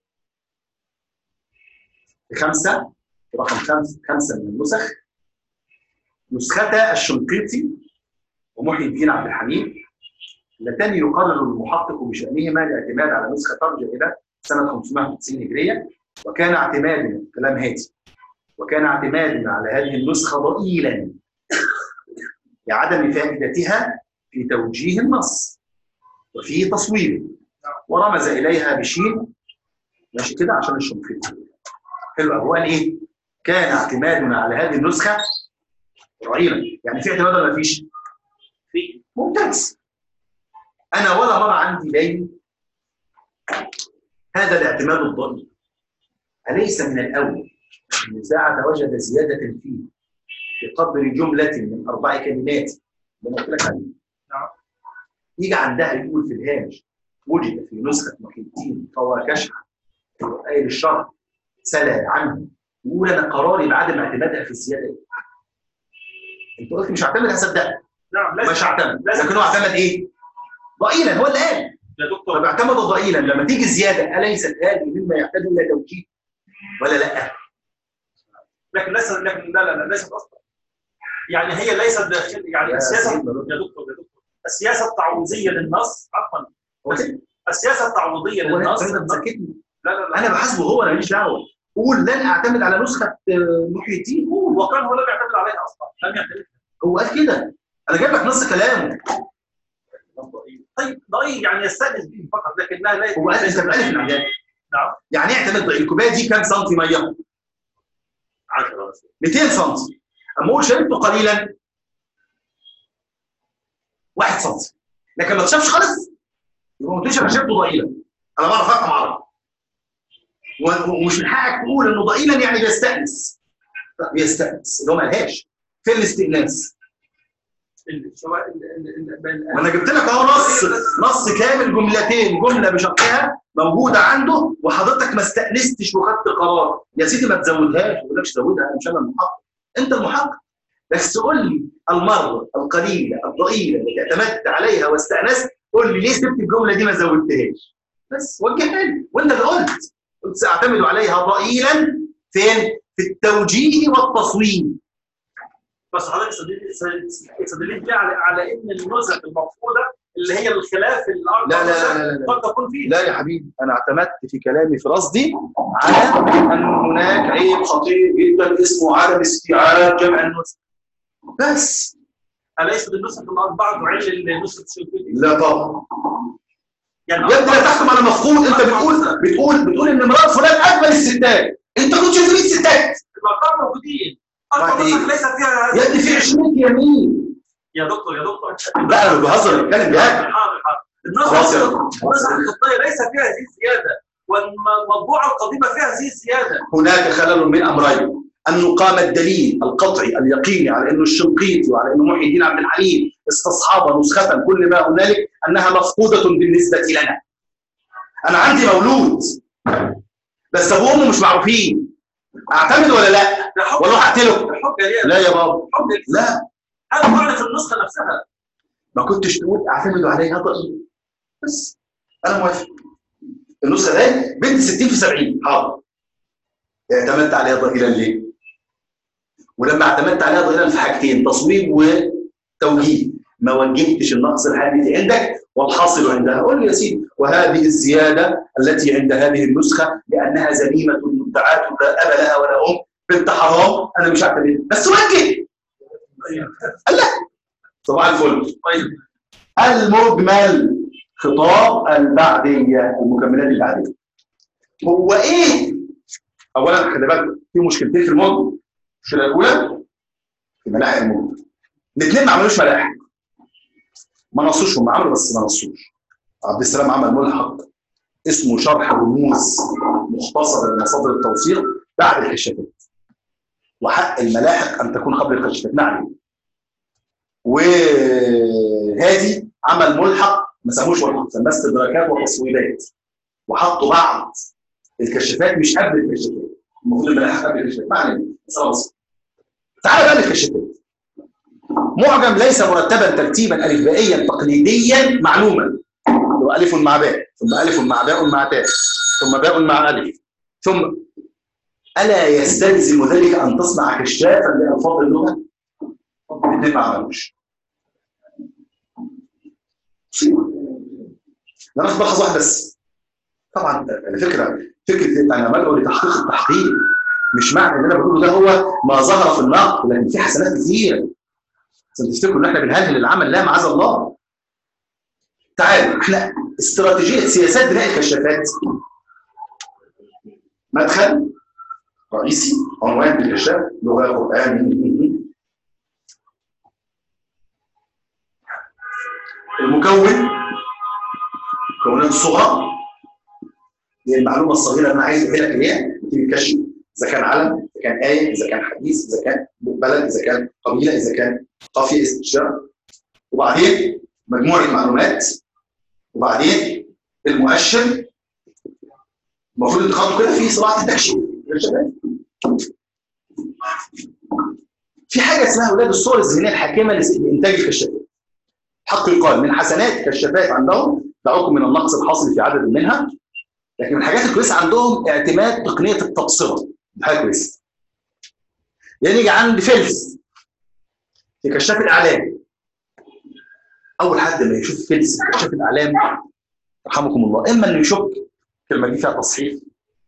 A: خمسه رقم خمسه خمسه من النسخ نسختا الشنقيطي ومحي الدين عبد الحميد اللتان يقرر المحقق بشأنهما الاعتماد على نسخة ترجع إلى سنة 590 هجرية وكان اعتمادنا كلام هادي وكان اعتمادنا على هذه النسخة ضئيلا لعدم فائدتها في توجيه النص وفي تصويره ورمز إليها بشين ماشي كده عشان الشنقيطي حلو أوي. هو قال إيه؟ كان اعتمادنا على هذه النسخة ضئيلا يعني في اعتماد ولا مفيش؟
B: في
A: ممتاز انا ولا مره عندي باين هذا الاعتماد الضئيل اليس من الاول ان ساعه وجد زياده فيه بقدر جمله من اربع كلمات اللي انا قلت لك عليه
B: نعم.
A: يجي عندها يقول في الهامش وجد في نسخه محي الدين فواكشها في قايل الشرع سلا عنه يقول انا قراري بعدم اعتمادها في الزياده دي. انت قلت مش هعتمد هصدقك
B: نعم لازم
A: مش هعتمد
B: لازم.
A: لكن هو اعتمد ايه؟ ضئيلا هو اللي قال
B: يا دكتور
A: طب اعتمد ضئيلا لما تيجي الزياده اليست هذه مما يحتاج الى توجيه ولا لا؟
B: لكن ليس لكن لا لا لا ليست اصلا يعني هي ليست داخل يعني
A: يا
B: السياسه
A: سيدنا رب.
B: يا دكتور يا دكتور السياسه التعويضيه للنص عفوا
A: هو كده
B: السياسه التعويضيه
A: هو
B: للنص
A: انت مسكتني
B: لا لا لا
A: انا بحاسبه هو انا ماليش دعوه قول لن اعتمد على نسخه آه، محي الدين قول
B: وكان هو لم يعتمد عليها اصلا لم يعتمد
A: هو قال كده انا جايب لك نص كلامه
B: طيب ضئيل يعني يستانس به فقط لكنها لا
A: هو قال انت بألف العداد
B: نعم
A: يعني ايه اعتماد ضئيل الكوبايه دي كام سنتي ميه؟
C: 10 بس
A: 200 سنتي اما اقول شربته قليلا 1 سنتي لكن ما تشربش خالص يبقى ما تقولش انا شربته ضئيلا انا بعرف افهم عربي و- ومش من حقك تقول انه ضئيلا يعني بيستانس لا بيستانس اللي هو ملهاش فين الاستئناس؟
B: ال- سواء ال- ال- ال- ال-
A: وانا جبت لك اهو نص نص كامل جملتين جمله بشقها موجوده عنده وحضرتك ما استانستش وخدت قرار يا سيدي ما تزودهاش ما بقولكش زودها انا مش انا المحقق انت المحقق بس قول لي المره القليله الضئيله التي اعتمدت عليها واستانست قول لي ليه سبت الجمله دي ما زودتهاش بس وجهها لي وانت اللي قلت قلت ساعتمد عليها ضئيلا فين؟ في التوجيه والتصوير
B: بس حضرتك استدلت استدلت بيه على على ان النسخ المفقوده اللي هي الخلاف الارض
A: لا لا لا لا, لا.
B: قد تكون فيه
A: لا يا حبيبي انا اعتمدت في كلامي في رصدي على ان هناك عيب خطير جدا اسمه عدم استيعاب جمع النسخ بس
B: اليست النسخ الاربعه تعيل النسخه الشنقيطي
A: لا طبعا
B: يعني
A: يا ابني لا تحكم على مفقود انت بتقول بتقول بتقول ان مرات فلان اجمل الستات انت كنت شايف 100 ستات
B: الارقام موجودين ارقام
A: بعد إيه؟
B: النسخ ليس فيها
A: يا ابني في 20 يمين
B: يا دكتور يا دكتور
A: لا انا بهزر بتكلم بجد
B: حاضر حاضر النسخ
A: خلاص يا
B: النسخ الخطيه ليس فيها هذه الزياده والمطبوعه القديمه فيها هذه الزياده
A: هناك خلل من امرين انه قام الدليل القطعي اليقيني على انه الشنقيطي وعلى انه محي الدين عبد الحليم استصحاب نسخه كل ما هنالك انها مفقوده بالنسبه لنا. انا عندي مولود بس ابوه وامه مش معروفين. اعتمد ولا لا؟
B: ده حكم
A: ولا هقتله؟
B: الحكم ليه
A: لا يا بابا
B: حكم
A: لا
B: هذا معنى في النسخه نفسها
A: ما كنتش تقول اعتمدوا عليها ضئيل بس انا موافق النسخه دي بنت 60 في 70 حاضر اعتمدت عليها ضئيلا ليه؟ ولما اعتمدت عليها ضئيلا في حاجتين تصويب وتوجيه ما وجهتش النقص الحادث عندك والحاصل عندها قول لي يا سيدي وهذه الزياده التي عند هذه النسخه لانها زميمه مدعاه لا اب لها ولا ام بنت حرام انا مش هعتمدها بس وجه صباح الفل
B: طيب
A: المجمل خطاب البعديه المكملات البعديه هو ايه اولا خلي بالك في مشكلتين في المجمل المشكله الاولى في ملاحق المجمل الاثنين ما عملوش ملاحق ما نصوش هم عملوا بس ما نصوش عبد السلام عمل ملحق اسمه شرح رموز مختصر لمصادر التوثيق بعد الكشافات وحق الملاحق ان تكون قبل الكشافات نعم وهادي عمل ملحق ما سموش ورقات سماه استدراكات وتصويبات وحطوا بعض الكشافات مش قبل الكشافات المفروض الملاحق قبل الكشافات ما علينا بس خلاص تعال بقى للكشافات معجم ليس مرتبا ترتيبا الفبائيا تقليديا معلوما هو الف مع باء ثم الف مع باء مع تاء ثم باء مع الف ثم الا يستلزم ذلك ان تصنع كشافا لالفاظ اللغه؟ الاثنين ما عملوش مصيبه ده ناخد ملحظ واحد بس طبعا الفكره فكره انا بدعو لتحقيق التحقيق مش معنى ان انا بقوله ده هو ما ظهر في النقد لكن في حسنات كتير عشان تفتكروا ان احنا بنهلهل العمل لا معاذ الله تعالوا احنا استراتيجيه سياسات بناء الكشافات مدخل رئيسي عنوان الكشاف لغه قران المكون مكونات الصغرى هي المعلومه الصغيره اللي انا عايز اقول لك اياها بتيجي الكشف اذا كان علم اذا كان ايه اذا كان حديث اذا كان بلد اذا كان قبيله اذا كان قافيه استشاره وبعدين مجموعه معلومات وبعدين المؤشر المفروض انت خطوه كده في صناعه التكشيف يا شباب في حاجه اسمها اولاد الصور الذهنيه الحاكمه لانتاج الكشافات حق يقال من حسنات كشافات عندهم دعوكم من النقص الحاصل في عدد منها لكن من الحاجات الكويسه عندهم اعتماد تقنيه التبصره دي حاجه كويسه يعني يجي عند فلس في كشاف الاعلام اول حد ما يشوف فلس في كشاف الاعلام رحمكم الله اما انه يشك الكلمه دي فيها تصحيح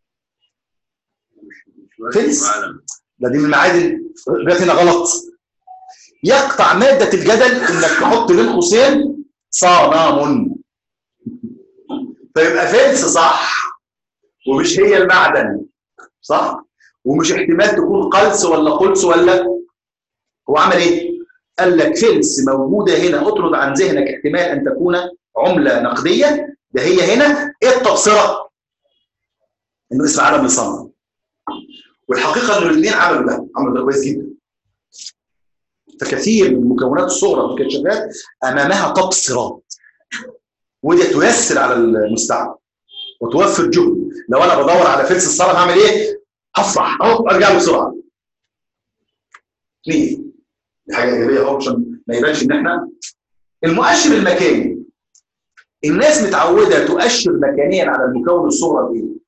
A: فلس ده دي من المعادن جت هنا غلط يقطع ماده الجدل انك تحط بين قوسين صنام فيبقى فلس صح ومش هي المعدن صح ومش احتمال تكون قلس ولا قلس ولا هو عمل ايه قال لك فلس موجوده هنا اطرد عن ذهنك احتمال ان تكون عمله نقديه ده هي هنا ايه التبصره انه اسم عالم يصنع والحقيقه ان الاثنين عملوا ده عملوا ده كويس جدا فكثير من المكونات الصغرى في الكشافات امامها تبصرات ودي تيسر على المستعمل وتوفر جهد لو انا بدور على فلس الصرف هعمل ايه؟ هفرح اهو ارجع له بسرعه. اثنين دي حاجه ايجابيه اهو عشان ما يبانش ان احنا المؤشر المكاني الناس متعوده تؤشر مكانيا على المكون الصغرى بايه؟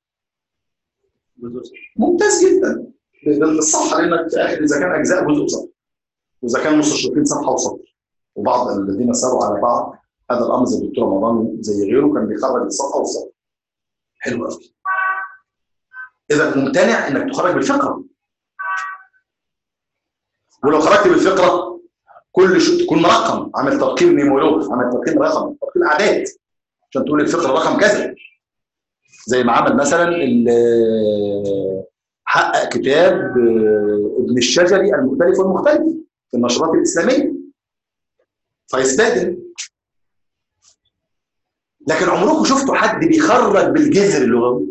A: ممتاز جدا الصفحه لانك في اخر اذا كان اجزاء جزء وسطر واذا كان مستشرقين صفحه وسطر وبعض الذين ساروا على بعض هذا الامر زي الدكتور رمضان زي غيره كان بيخرج الصفحه والسطر حلو قوي اذا ممتنع انك تخرج بالفقره ولو خرجت بالفقره كل شو تكون رقم عامل ترقيم نيمولوج عامل ترقيم رقم ترقيم اعداد عشان تقول الفقره رقم كذا زي ما عمل مثلا حقق كتاب ابن الشجري المختلف والمختلف في النشرات الاسلاميه فيستخدم لكن عمركم شفتوا حد بيخرج بالجذر اللغوي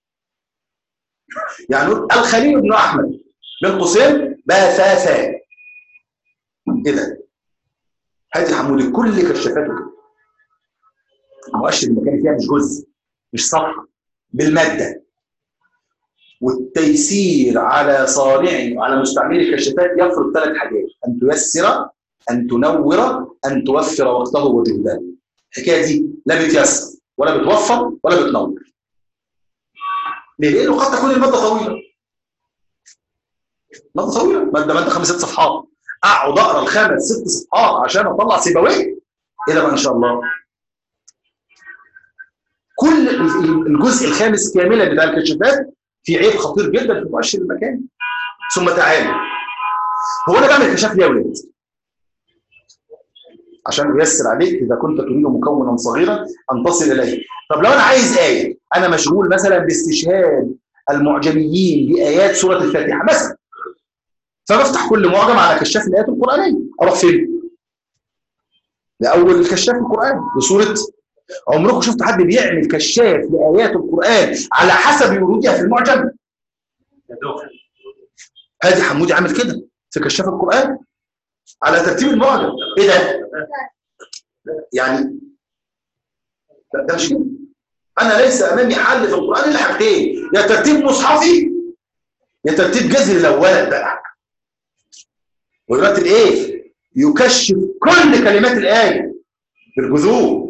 A: يعني الخليل بن احمد بن قوسين بثاثا ايه ده؟ هادي حمودي كل كشافاته كده المؤشر المكاني فيها مش جزء مش صفحه بالماده والتيسير على صانعي وعلى مستعملي الكشافات يفرض ثلاث حاجات ان تيسر ان تنور ان توفر وقته وجهده الحكايه دي لا بتيسر ولا بتوفر ولا بتنور ليه؟ لانه قد تكون الماده طويله ماده طويله ماده ماده خمس ست صفحات اقعد اقرا الخمس ست صفحات عشان اطلع سيبويه ايه ده بقى ان شاء الله كل الجزء الخامس كاملا بتاع الكشافات في عيب خطير جدا في المؤشر المكاني ثم تعالوا هو انا بعمل كشاف ليه يا ولاد؟ عشان ييسر عليك اذا كنت تريد مكونا صغيرا ان تصل اليه طب لو انا عايز ايه انا مشغول مثلا باستشهاد المعجميين بايات سوره الفاتحه مثلا فبفتح كل معجم على كشاف الايات القرانيه اروح فين لاول الكشاف القراني لسوره عمركم شفتوا حد بيعمل كشاف لايات القران على حسب ورودها في المعجم هادي حمودي عامل كده في كشاف القران على ترتيب المعجم ايه ده يعني لا ده مش كده انا ليس امامي حل في القران الا حاجتين يا ترتيب مصحفي يا ترتيب جذري الاولى بقى ويرتب ايه يكشف كل كلمات الايه بالجذور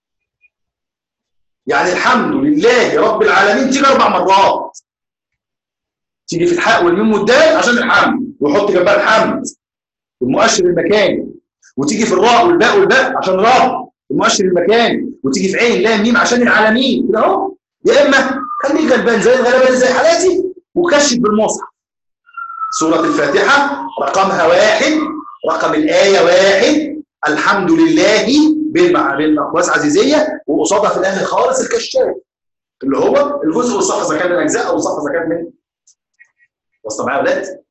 A: يعني الحمد لله رب العالمين تيجي اربع مرات تيجي في الحاء والميم والدال عشان الحمد ويحط جنبها الحمد المؤشر المكاني وتيجي في الراء والباء والباء عشان رب المؤشر المكاني وتيجي في عين لام ميم عشان العالمين كده اهو يا اما خليك غلبان زي الغلبان زي حالاتي وكشف بالمصحف سورة الفاتحة رقمها واحد رقم الآية واحد الحمد لله بالمع- بالأقواس عزيزية وقصادها في الآخر خالص الكشاف اللي هو الجزء والصفحة إذا كان من أجزاء أو الصفحة إذا كان من وصل معايا يا ولاد؟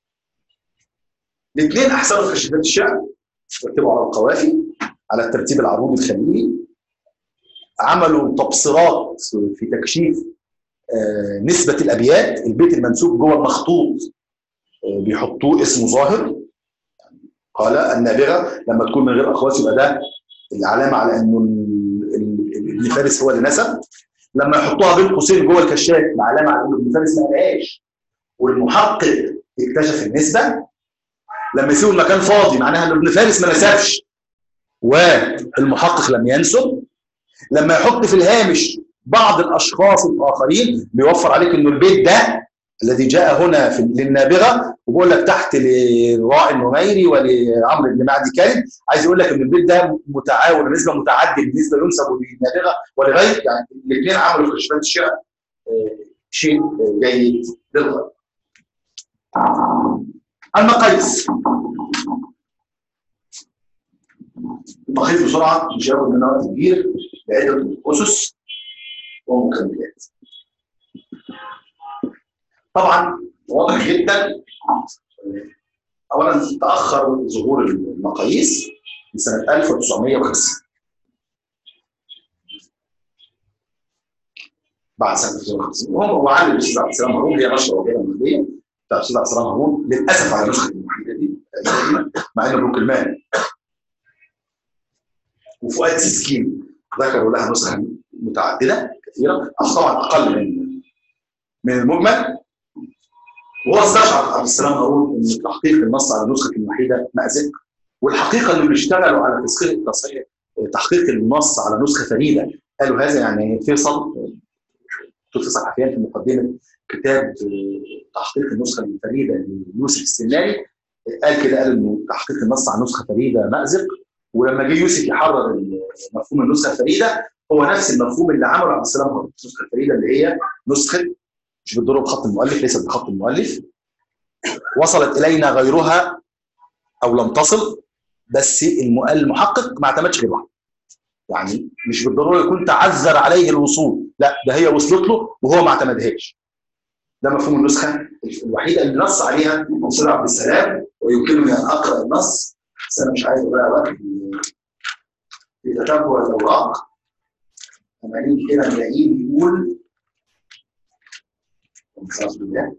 A: الاثنين أحسنوا في كشافات الشعر رتبوا على القوافي على الترتيب العروضي الخليلي عملوا تبصيرات في تكشيف آه، نسبة الأبيات البيت المنسوب جوه المخطوط آه، بيحطوه اسمه ظاهر قال النابغة لما تكون من غير أخواس يبقى ده العلامة على إنه ال- ال- ابن فارس هو اللي نسب لما يحطوها بين قوسين جوه الكشاف العلامة على إنه ابن فارس ما قالهاش والمحقق اكتشف النسبة لما يسيبوا المكان فاضي معناها إن ابن فارس ما نسبش والمحقق لم ينسب لما يحط في الهامش بعض الاشخاص الاخرين بيوفر عليك انه البيت ده الذي جاء هنا في للنابغه وبقول لك تحت لراء النميري ولعمرو بن معدي كارم عايز يقول لك ان البيت ده متعاون بالنسبه متعدد بالنسبه ينسب للنابغه ولغير يعني الاثنين عملوا في كشفات الشعر آه، شيء آه، جيد للغايه. المقاييس المقاييس بسرعه مش هياخد مننا وقت كبير لعده اسس ومكملات. طبعا واضح جدا اولا تاخر ظهور المقاييس لسنه 1950 بعد سنه 1950 وهو وعلم الاستاذ عبد السلام هارون هي نشره وكاله المهديه بتاع الاستاذ عبد السلام هارون للاسف على النسخه الوحيده دي مع انه ابن كلمان وفؤاد سيسكين ذكروا لها نسخه متعدده كثيره طبعا اقل من من المجمل وهو استشعر عبد السلام هارون ان تحقيق النص على النسخه الوحيده مأزق والحقيقه انهم بيشتغلوا على تسقيط تصحيح تحقيق النص على نسخه فريده قالوا هذا يعني فيصل دكتور فيصل حفيان في مقدمه كتاب آه، تحقيق النسخه الفريده ليوسف السناري قال كده قال انه تحقيق النص على نسخه فريده مأزق ولما جه يوسف يحرر مفهوم النسخه الفريده هو نفس المفهوم اللي عمله عبد السلام هارون النسخه الفريده اللي هي نسخه مش بالضروره بخط المؤلف ليست بخط المؤلف وصلت الينا غيرها او لم تصل بس الم- المحقق ما اعتمدش غير واحد يعني مش بالضروره يكون تعذر عليه الوصول لا ده هي وصلت له وهو ما اعتمدهاش ده مفهوم النسخه الوحيده اللي نص عليها منصور عبد السلام ويمكنني ان اقرا النص بس انا مش عايز اضيع وقت في- في تتبع الاوراق لما نيجي كده نلاقيه بيقول خلاص بالله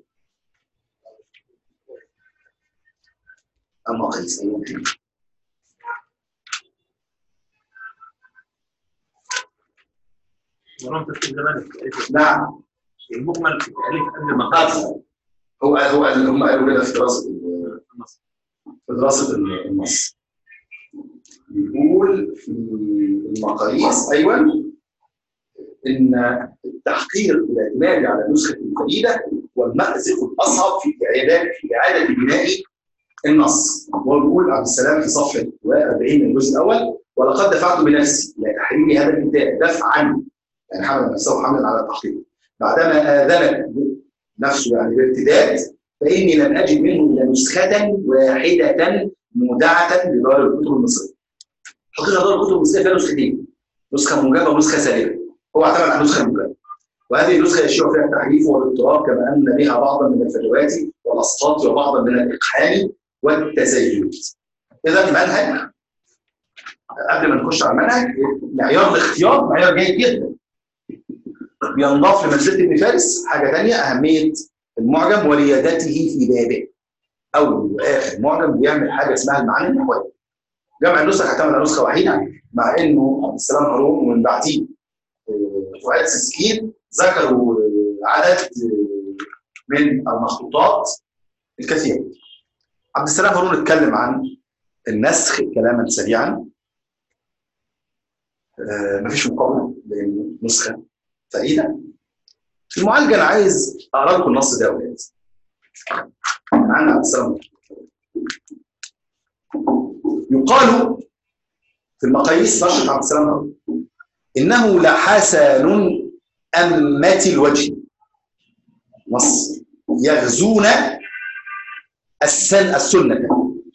A: اما قيس ايوه
C: ورمت في زمان التأليف
A: نعم
C: المجمل في التأليف قبل ما قال
A: هو هو هم قالوا كده في دراسه ال- في دراسه ال- النص بيقول في المقاييس ايوه ان التحقيق الاعتمادي على النسخه الجديده هو المأزق الاصعب في اعاده في اعاده بناء النص وهو بيقول عبد السلام في صفحه 40 من الجزء الاول ولقد دفعت بنفسي الى تحرير هذا الكتاب دفعا يعني حمل نفسه حملا على التحقيق بعدما اذنت نفسه يعني بارتداد فاني لم اجد منه الا نسخه واحده مودعه لدار الكتب المصريه. حقيقه دار الكتب المصريه فيها نسختين نسخه موجبه ونسخه سالبه. هو اعتمد على النسخه الموجبه. وهذه النسخه يشيع فيها التحريف والاضطراب كما ان بها بعضا من الفجوات والاسقاط وبعضا من الاقحام والتزيد. اذا منهج قبل ما نخش على المنهج معيار الاختيار معيار جيد جدا. بينضاف لمنزله ابن فارس حاجه ثانيه اهميه المعجم وليادته في بابه. اول واخر معجم بيعمل حاجه اسمها المعاني النحويه. جمع النسخ اعتمد على نسخه وحيده مع انه عبد السلام هارون ومن بعديه فؤاد سسكين ذكروا عدد من المخطوطات الكثيره. عبد السلام هارون اتكلم عن النسخ كلاما سريعا آه، مفيش مقابله لان نسخه فريده المعالجه انا عايز اقرا لكم النص ده يا اولاد عن عبد السلام يقال في المقاييس نشرة عبد السلام هارون انه لحسن أمة الوجه نص يغزون السن السنة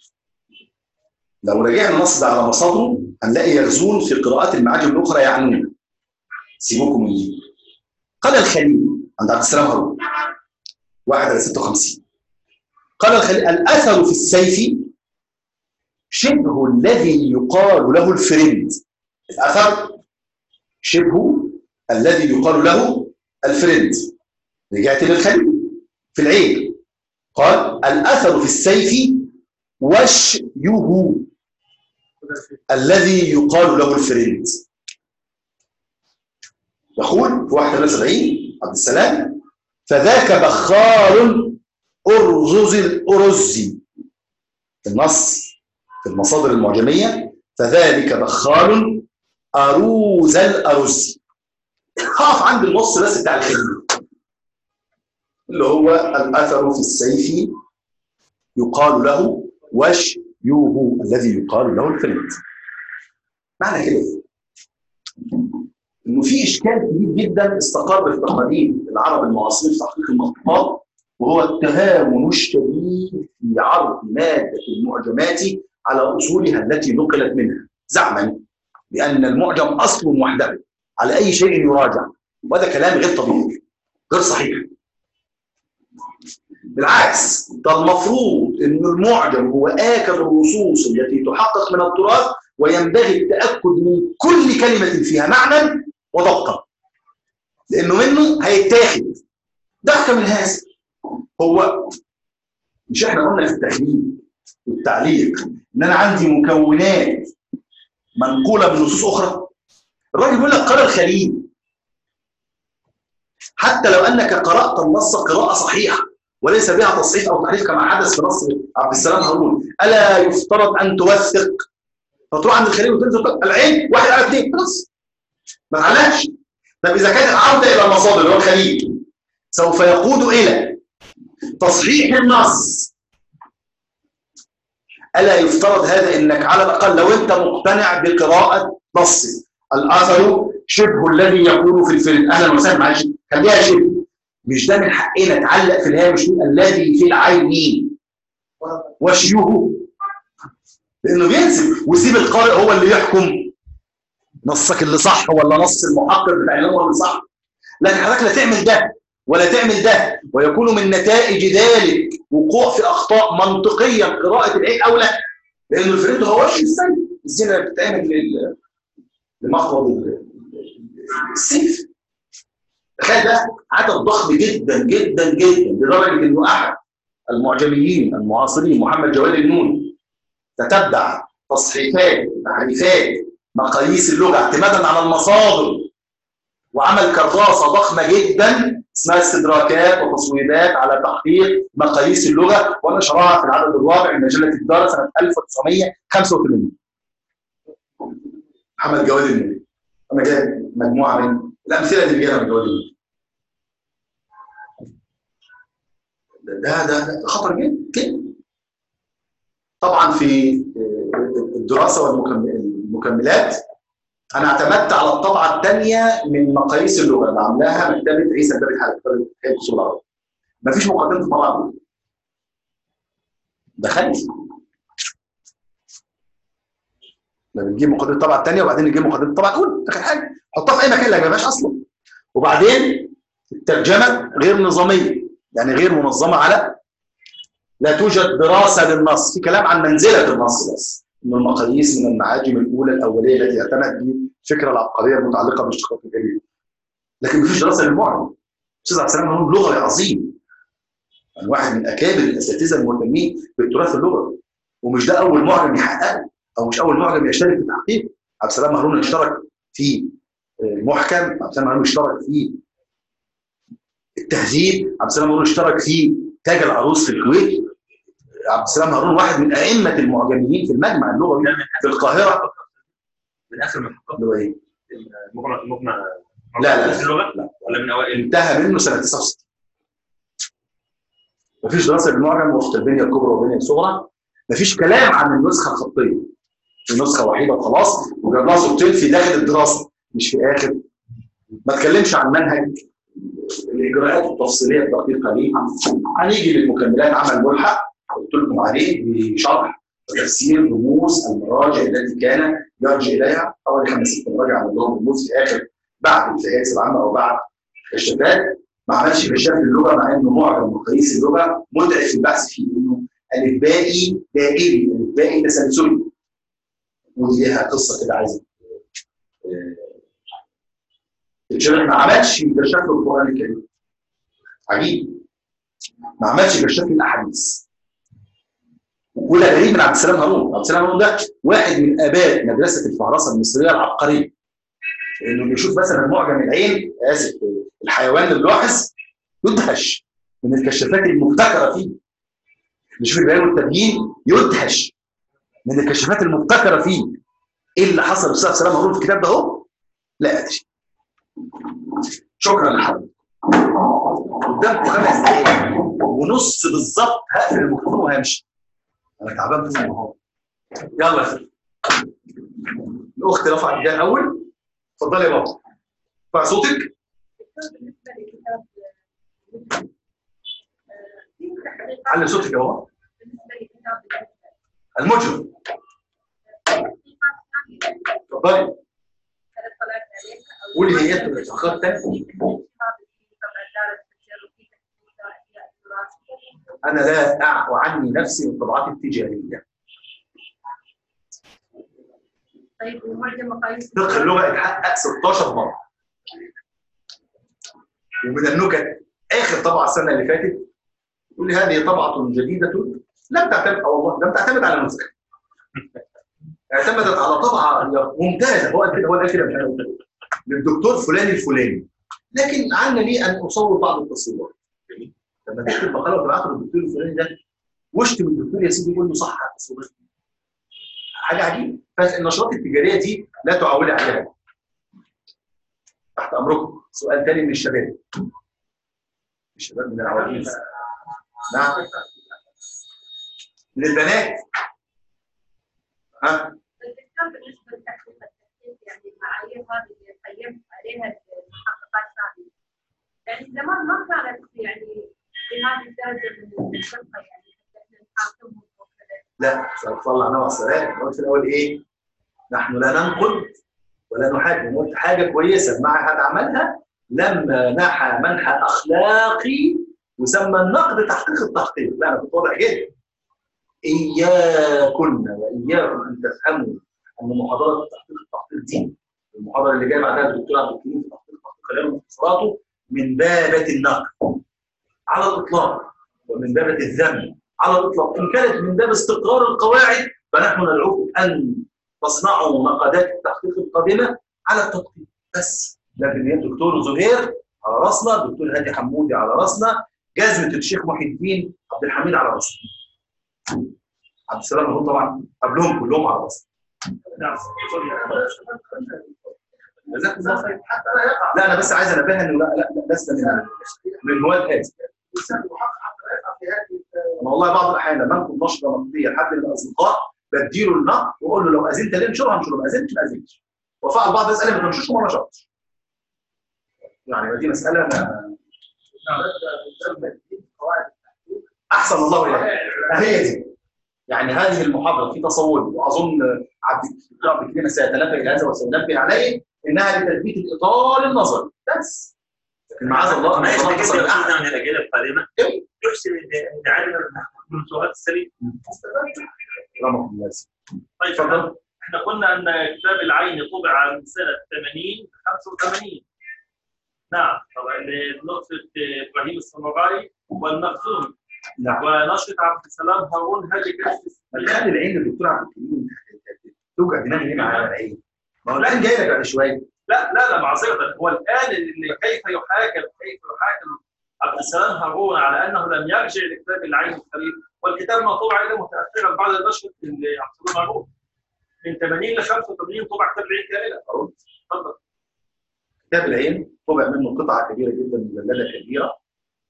A: لو رجعنا النص ده على مصادره هنلاقي يغزون في قراءات المعاجم الأخرى يعنون سيبوكم من دي قال الخليل عند عبد السلام هارون 1 على 56 قال الخليل الأثر في السيف شبه الذي يقال له الفرند الأثر شبه الذي يقال له الفرند رجعت للخليل في العين قال الأثر في السيف وشيه الذي يقال له الفرند يقول في 71 عبد السلام فذاك بخار أرزز الأرزي في النص في المصادر المعجمية فذلك بخار أروز الأرزي هقف عند النص بس بتاع الخليل اللي هو الأثر في السيف يقال له وشيوه الذي يقال له الفرد معنى كده ايه؟ انه في اشكال كبير جدا استقر في تقاليد العرب المعاصرين في تحقيق المخطوطات وهو التهاون الشديد في عرض ماده المعجمات على اصولها التي نقلت منها زعما بان المعجم اصل وحده على اي شيء يراجع وهذا كلام غير طبيعي غير صحيح بالعكس ده المفروض ان المعجم هو اكد النصوص التي تحقق من التراث وينبغي التاكد من كل كلمه فيها معنى ودقه لانه منه هيتاخد ضحك من هذا هو مش احنا قلنا في التحليل والتعليق ان انا عندي مكونات منقوله من نصوص اخرى الراجل بيقول لك قال الخليل حتى لو انك قرات النص قراءه صحيحه وليس بها تصحيح او تحريف كما حدث في نص عبد السلام هارون الا يفترض ان توثق فتروح عند الخليل وتنزل العين واحد على اثنين خلاص ما تعلقش طب اذا كانت العوده الى المصادر اللي هو الخليل سوف يقود الى تصحيح النص الا يفترض هذا انك على الاقل لو انت مقتنع بقراءه نص الاثر شبه الذي يكون في الفيلم اهلا وسهلا معلش خليها شبه مش ده من حقنا تعلق في الهامش الذي في العين وشيوه لانه بينسب ويسيب القارئ هو اللي يحكم نصك اللي صح ولا نص المحقق بتاع هو اللي صح لكن حضرتك لا تعمل ده ولا تعمل ده ويكون من نتائج ذلك وقوع في اخطاء منطقيه قراءه العين او لا لانه الفريد هو وش السيف الزينه بتتعمل لل- لمخرج السيف تخيل ده عدد ضخم جدا جدا جدا لدرجه انه احد المعجميين المعاصرين محمد جواد النوني تتبع تصحيحات تحريفات مقاييس اللغه اعتمادا على المصادر وعمل كراسه ضخمه جدا اسمها استدراكات وتصويبات على تحقيق مقاييس اللغه ونشرها في العدد الرابع من مجله الدار سنه 1985 محمد جواد النوني انا جايب مجموعه من الامثله اللي جايه من جواد النوني ده ده ده خطر جدا طبعا في الدراسه والمكملات انا اعتمدت على الطبعه الثانيه من مقاييس اللغه اللي عاملاها مكتبه عيسى الباب الحاج مكتبه اصول العرب مفيش مقدمه الطبعه دخلت احنا بنجيب مقدمه الطبعه الثانيه وبعدين نجيب مقدمه الطبعه الاولى اخر حاجه حطها في اي مكان لا ما فيهاش اصلا وبعدين الترجمه غير نظاميه يعني غير منظمه على لا توجد دراسه للنص في كلام عن منزله النص بس ان المقاييس من المعاجم الاولى الاوليه التي اعتمد به الفكره العبقريه المتعلقه بالاشتقاق الجليل لكن مفيش دراسه للمعجم استاذ عبد السلام هارون لغوي عظيم يعني واحد من اكابر الاساتذه المهتمين بالتراث اللغوي ومش ده اول معجم يحققه او مش اول معجم يشترك في تحقيقه عبد السلام هارون اشترك في المحكم عبد السلام هارون اشترك في التهذيب عبد السلام هارون اشترك في تاج العروس في الكويت عبد السلام هارون واحد من ائمه المعجميين في المجمع اللغوي
C: ده من
A: في القاهره
C: من اخر من حقق
A: اللي هو ايه؟
C: المقنع المقنع
A: لا، لا.
C: في اللغه
A: لا.
C: ولا من اوائل
A: انتهى منه سنه 69 مفيش دراسه بالمعجم وسط البنيه الكبرى والبنيه الصغرى مفيش كلام عن النسخه الخطيه في نسخه وحيده وخلاص وجاب لها صورتين في داخل الدراسه مش في اخر ما اتكلمش عن منهج الاجراءات التفصيليه الدقيقه ليه هنيجي للمكملات عمل ملحق قلت لكم عليه بشرح وتفسير رموز المراجع التي كان يرجع اليها حوالي خمس ست مراجع عمل لهم رموز في اخر بعد التهيئه العامه او بعد الشتات ما عملش كشاف اللغه مع انه معجم مقاييس اللغه متعب في البحث فيه انه الفبائي دائري الفبائي تسلسلي ودي ليها قصه كده عايزه آه، تتشرح ما عملش كشاف القران الكريم عجيب ما عملش كشاف الاحاديث وده غريب من عبد السلام هارون عبد السلام هارون ده واحد من اباء مدرسه الفهرسه المصريه العبقريه انه بيشوف مثلا معجم العين اسف الحيوان اللاحظ يدهش من الكشافات المبتكره فيه بيشوف البيان والتبيين يدهش من الكشافات المبتكره فيه ايه اللي حصل للاستاذ سلام هارون في الكتاب ده اهو لا ادري شكرا لحضرتك قدامكم خمس دقايق ونص بالظبط هقفل الميكروفون وهمشي انا تعبان طول النهار يلا يا فندم الاخت رفعت ايديها الاول اتفضلي يا بابا ارفع صوتك
D: بالنسبة لكتاب في تحقيقات
A: علي صوتك يا بابا
D: بالنسبة لكتاب
A: المجرم اتفضلي قولي هي الافتخار تاني انا لا اعفو عني نفسي من الطبعات التجاريه
D: طيب ومعجم مقاييس
A: فقه اللغه اتحقق 16 مره ومن النكت اخر طبعه السنه اللي فاتت يقول لي هذه طبعه جديده لم تعتمد اه والله لم تعتمد على نسخه اعتمدت على طبعه ممتازه هو قال كده هو قال كده مش انا قلت كده. للدكتور فلان الفلاني لكن عنا لي ان اصور بعض التصويرات لما تكتب مقاله وتبعتها للدكتور الفلاني ده واشتم الدكتور يا سيدي يقول له صح على التصويرات حاجه عجيبه فالنشاطات التجاريه دي لا تعولي عليها تحت امركم سؤال تاني من الشباب الشباب من العواجيز نعم من البنات ها
D: الإسلام بالنسبة لتحقيق التحقيق يعني المعايير هذه اللي قيمت عليها المحققات السابقة يعني زمان ما كانت يعني بهذه الدرجة من الدقة يعني حتى إحنا نحاكمهم وكذا
A: لا صلى الله عليه وسلم قلت في الاول ايه نحن لا ننقد ولا نحاكم قلت حاجه كويسه المعهد عملها لما نحى منحى اخلاقي وسمى النقد تحقيق التحقيق لا انا كنت واضح جدا اياكن واياكم ان تفهموا ان محاضره تحقيق التحقيق دي المحاضره اللي جايه بعدها الدكتور عبد الكريم في تحقيق التحقيق خلال مختصراته من بابه النقد على الاطلاق ومن بابه الذم على الاطلاق ان كانت من باب استقرار القواعد فنحن ندعوكم ان تصنعوا مقادات التحقيق القادمه على التطبيق بس لكن هي الدكتور زهير على راسنا الدكتور هادي حمودي على راسنا جزمه الشيخ محي الدين عبد الحميد على راسنا عبد السلام هو طبعا قبلهم كلهم على راسنا
B: نعم
A: جزاكم الله خير لا انا بس عايز انبه انه لا لا لا لسنا من من مواد هذه انا والله بعض الاحيان لما انقل نشره نقديه لحد من الاصدقاء بديله النقد واقول له لو اذنت لي انشرها انشرها ما اذنتش ما اذنتش وفعل بعض يسال ما تنشرش وما نشرتش يعني دي مساله ما احسن الله اليك هي دي يعني هذه المحاضره في تصور واظن عبد الدكتور عبد الكريم سيتنبه الى هذا وسينبه عليه انها لتثبيت الاطار النظري بس لكن معاذ الله
C: ما
A: أن الله
C: يجب
A: تصل
C: ان
A: الأعلى.
C: يكون من الاجيال القادمه يحسن ان يعلم من السؤال السليم
A: رحمه الله
B: طيب
A: اتفضل
B: احنا قلنا ان كتاب العين طبع من سنه 80 85 نعم طبعا نقطة ابراهيم السمراي والمخزومي
A: نعم
B: ونشرة عبد السلام هارون هذه كانت
A: ما خلي العين للدكتور عبد الكريم توجع دماغي ليه مع العين ما هو العين جاي لك بعد شويه
B: لا لا لا معذره هو الان اللي كيف يحاكم كيف يحاكم عبد السلام هارون على انه لم يرجع لكتاب العين الكريم والكتاب ما طبع الا متاخرا بعد نشر عبد السلام هارون من 80 ل 85 طبع كتاب العين كامله
A: هارون
B: اتفضل
A: كتاب العين طبع منه قطعه كبيره جدا مجلده كبيره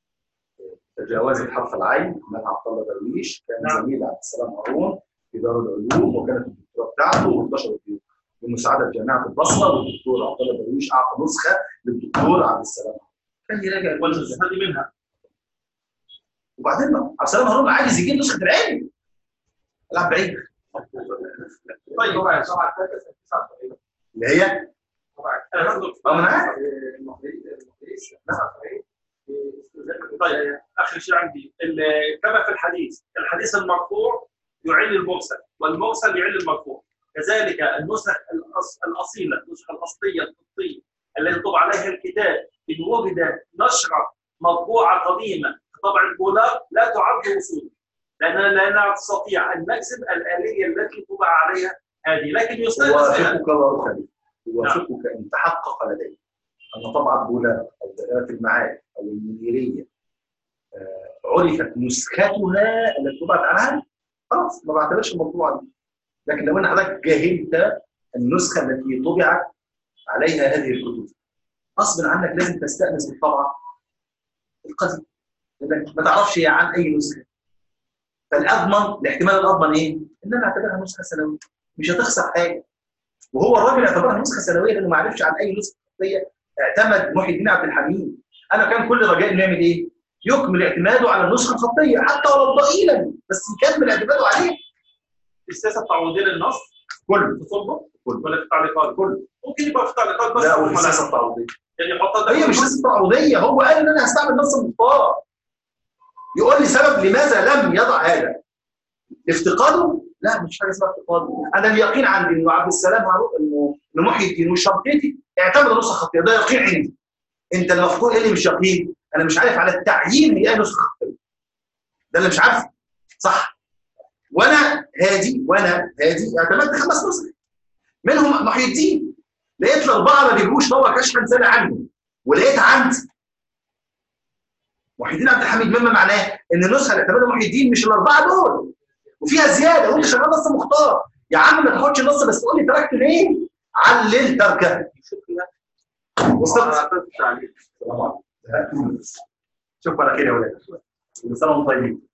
A: تجاوزت حرف العين مات عبد الله درويش كان
B: نعم.
A: زميل عبد السلام هارون في دار العلوم وكانت الدكتوراه بتاعته وانتشرت في- بمساعده جامعه البصره والدكتور عبد الله درويش اعطى نسخه للدكتور عبد السلام هارون. كان يراجع الجزء ده.
B: والنسخه دي منها
A: وبعدين بقى عبد السلام هارون عايز يجيب نسخه العين العب بعيد
B: طيب
E: طبعا طبعا الثالثه سنه 79
A: اللي هي
E: طبعا
B: انا برضه
A: اه ما انا عارف
E: المقاييس المقاييس 79
B: طيب اخر شيء عندي ال- كما في الحديث الحديث المرفوع يعل المرسل والمرسل يعل المرفوع كذلك النسخ الأص- الاصيله النسخه الاصليه القبطيه التي طبع عليها الكتاب ان وجد نشره مطبوعه قديمه في طبع البولاق لا تعد وصولا لاننا لا نستطيع ان نجزم الاليه التي طبع عليها هذه لكن يستند بها
A: اوافقك وارخبك اوافقك ان تحقق لديك ان طبعا بولاق او دائره المعارف او المنيريه آه، عرفت نسختها التي طبعت عنها خلاص ما بعتبرش الموضوع دي لكن لو ان حضرتك جاهلت النسخه التي طبعت عليها هذه الكتب غصب عنك لازم تستانس بالطبعه القديم لانك ما تعرفش هي عن اي نسخه فالاضمن الاحتمال الاضمن ايه؟ ان انا اعتبرها نسخه سنويه مش هتخسر حاجه وهو الراجل اعتبرها نسخه سنويه لانه ما عرفش عن اي نسخه خطيه اعتمد محي الدين عبد الحميد انا كان كل رجاء انه يعمل ايه؟ يكمل اعتماده على النسخه الخطيه حتى ولو ضئيلا بس يكمل اعتماده عليه
B: السياسه التعويضيه للنص
A: كله
B: في صلبه
A: كله
B: ولا في التعليقات
A: كله
B: ممكن يبقى في التعليقات بس
A: لا
B: أو
A: وفي
B: في
A: السياسه
B: الملاحق.
A: التعويضيه
B: يعني يحطها
A: هي مش سياسه تعويضيه هو قال ان انا هستعمل نص المختار يقول لي سبب لماذا لم يضع هذا افتقاده لا مش حاجه اسمها افتقاده انا اليقين عندي انه عبد السلام معروف انه انه محي الدين والشرقيطي اعتمد نسخه خطيه ده يقين عندي انت المفروض ايه اللي مش يقين انا مش عارف على التعيين هي ايه نسخه خطيه ده اللي مش عارفه صح وانا هادي وانا هادي اعتمدت خمس نسخ منهم محي الدين لقيت الاربعه ما بيجوش طبعا كشفا زاد عنه ولقيت عند محي الدين عبد الحميد مما معناه ان النسخه اللي اعتمدها محي الدين مش الاربعه دول وفيها زياده وانت شغال نص مختار يا عم ما تاخدش النص بس تقول لي تركت ليه؟ علل تركه وصلت السلام عليكم شوف على خير يا ولاد كل سنه وانتم طيبين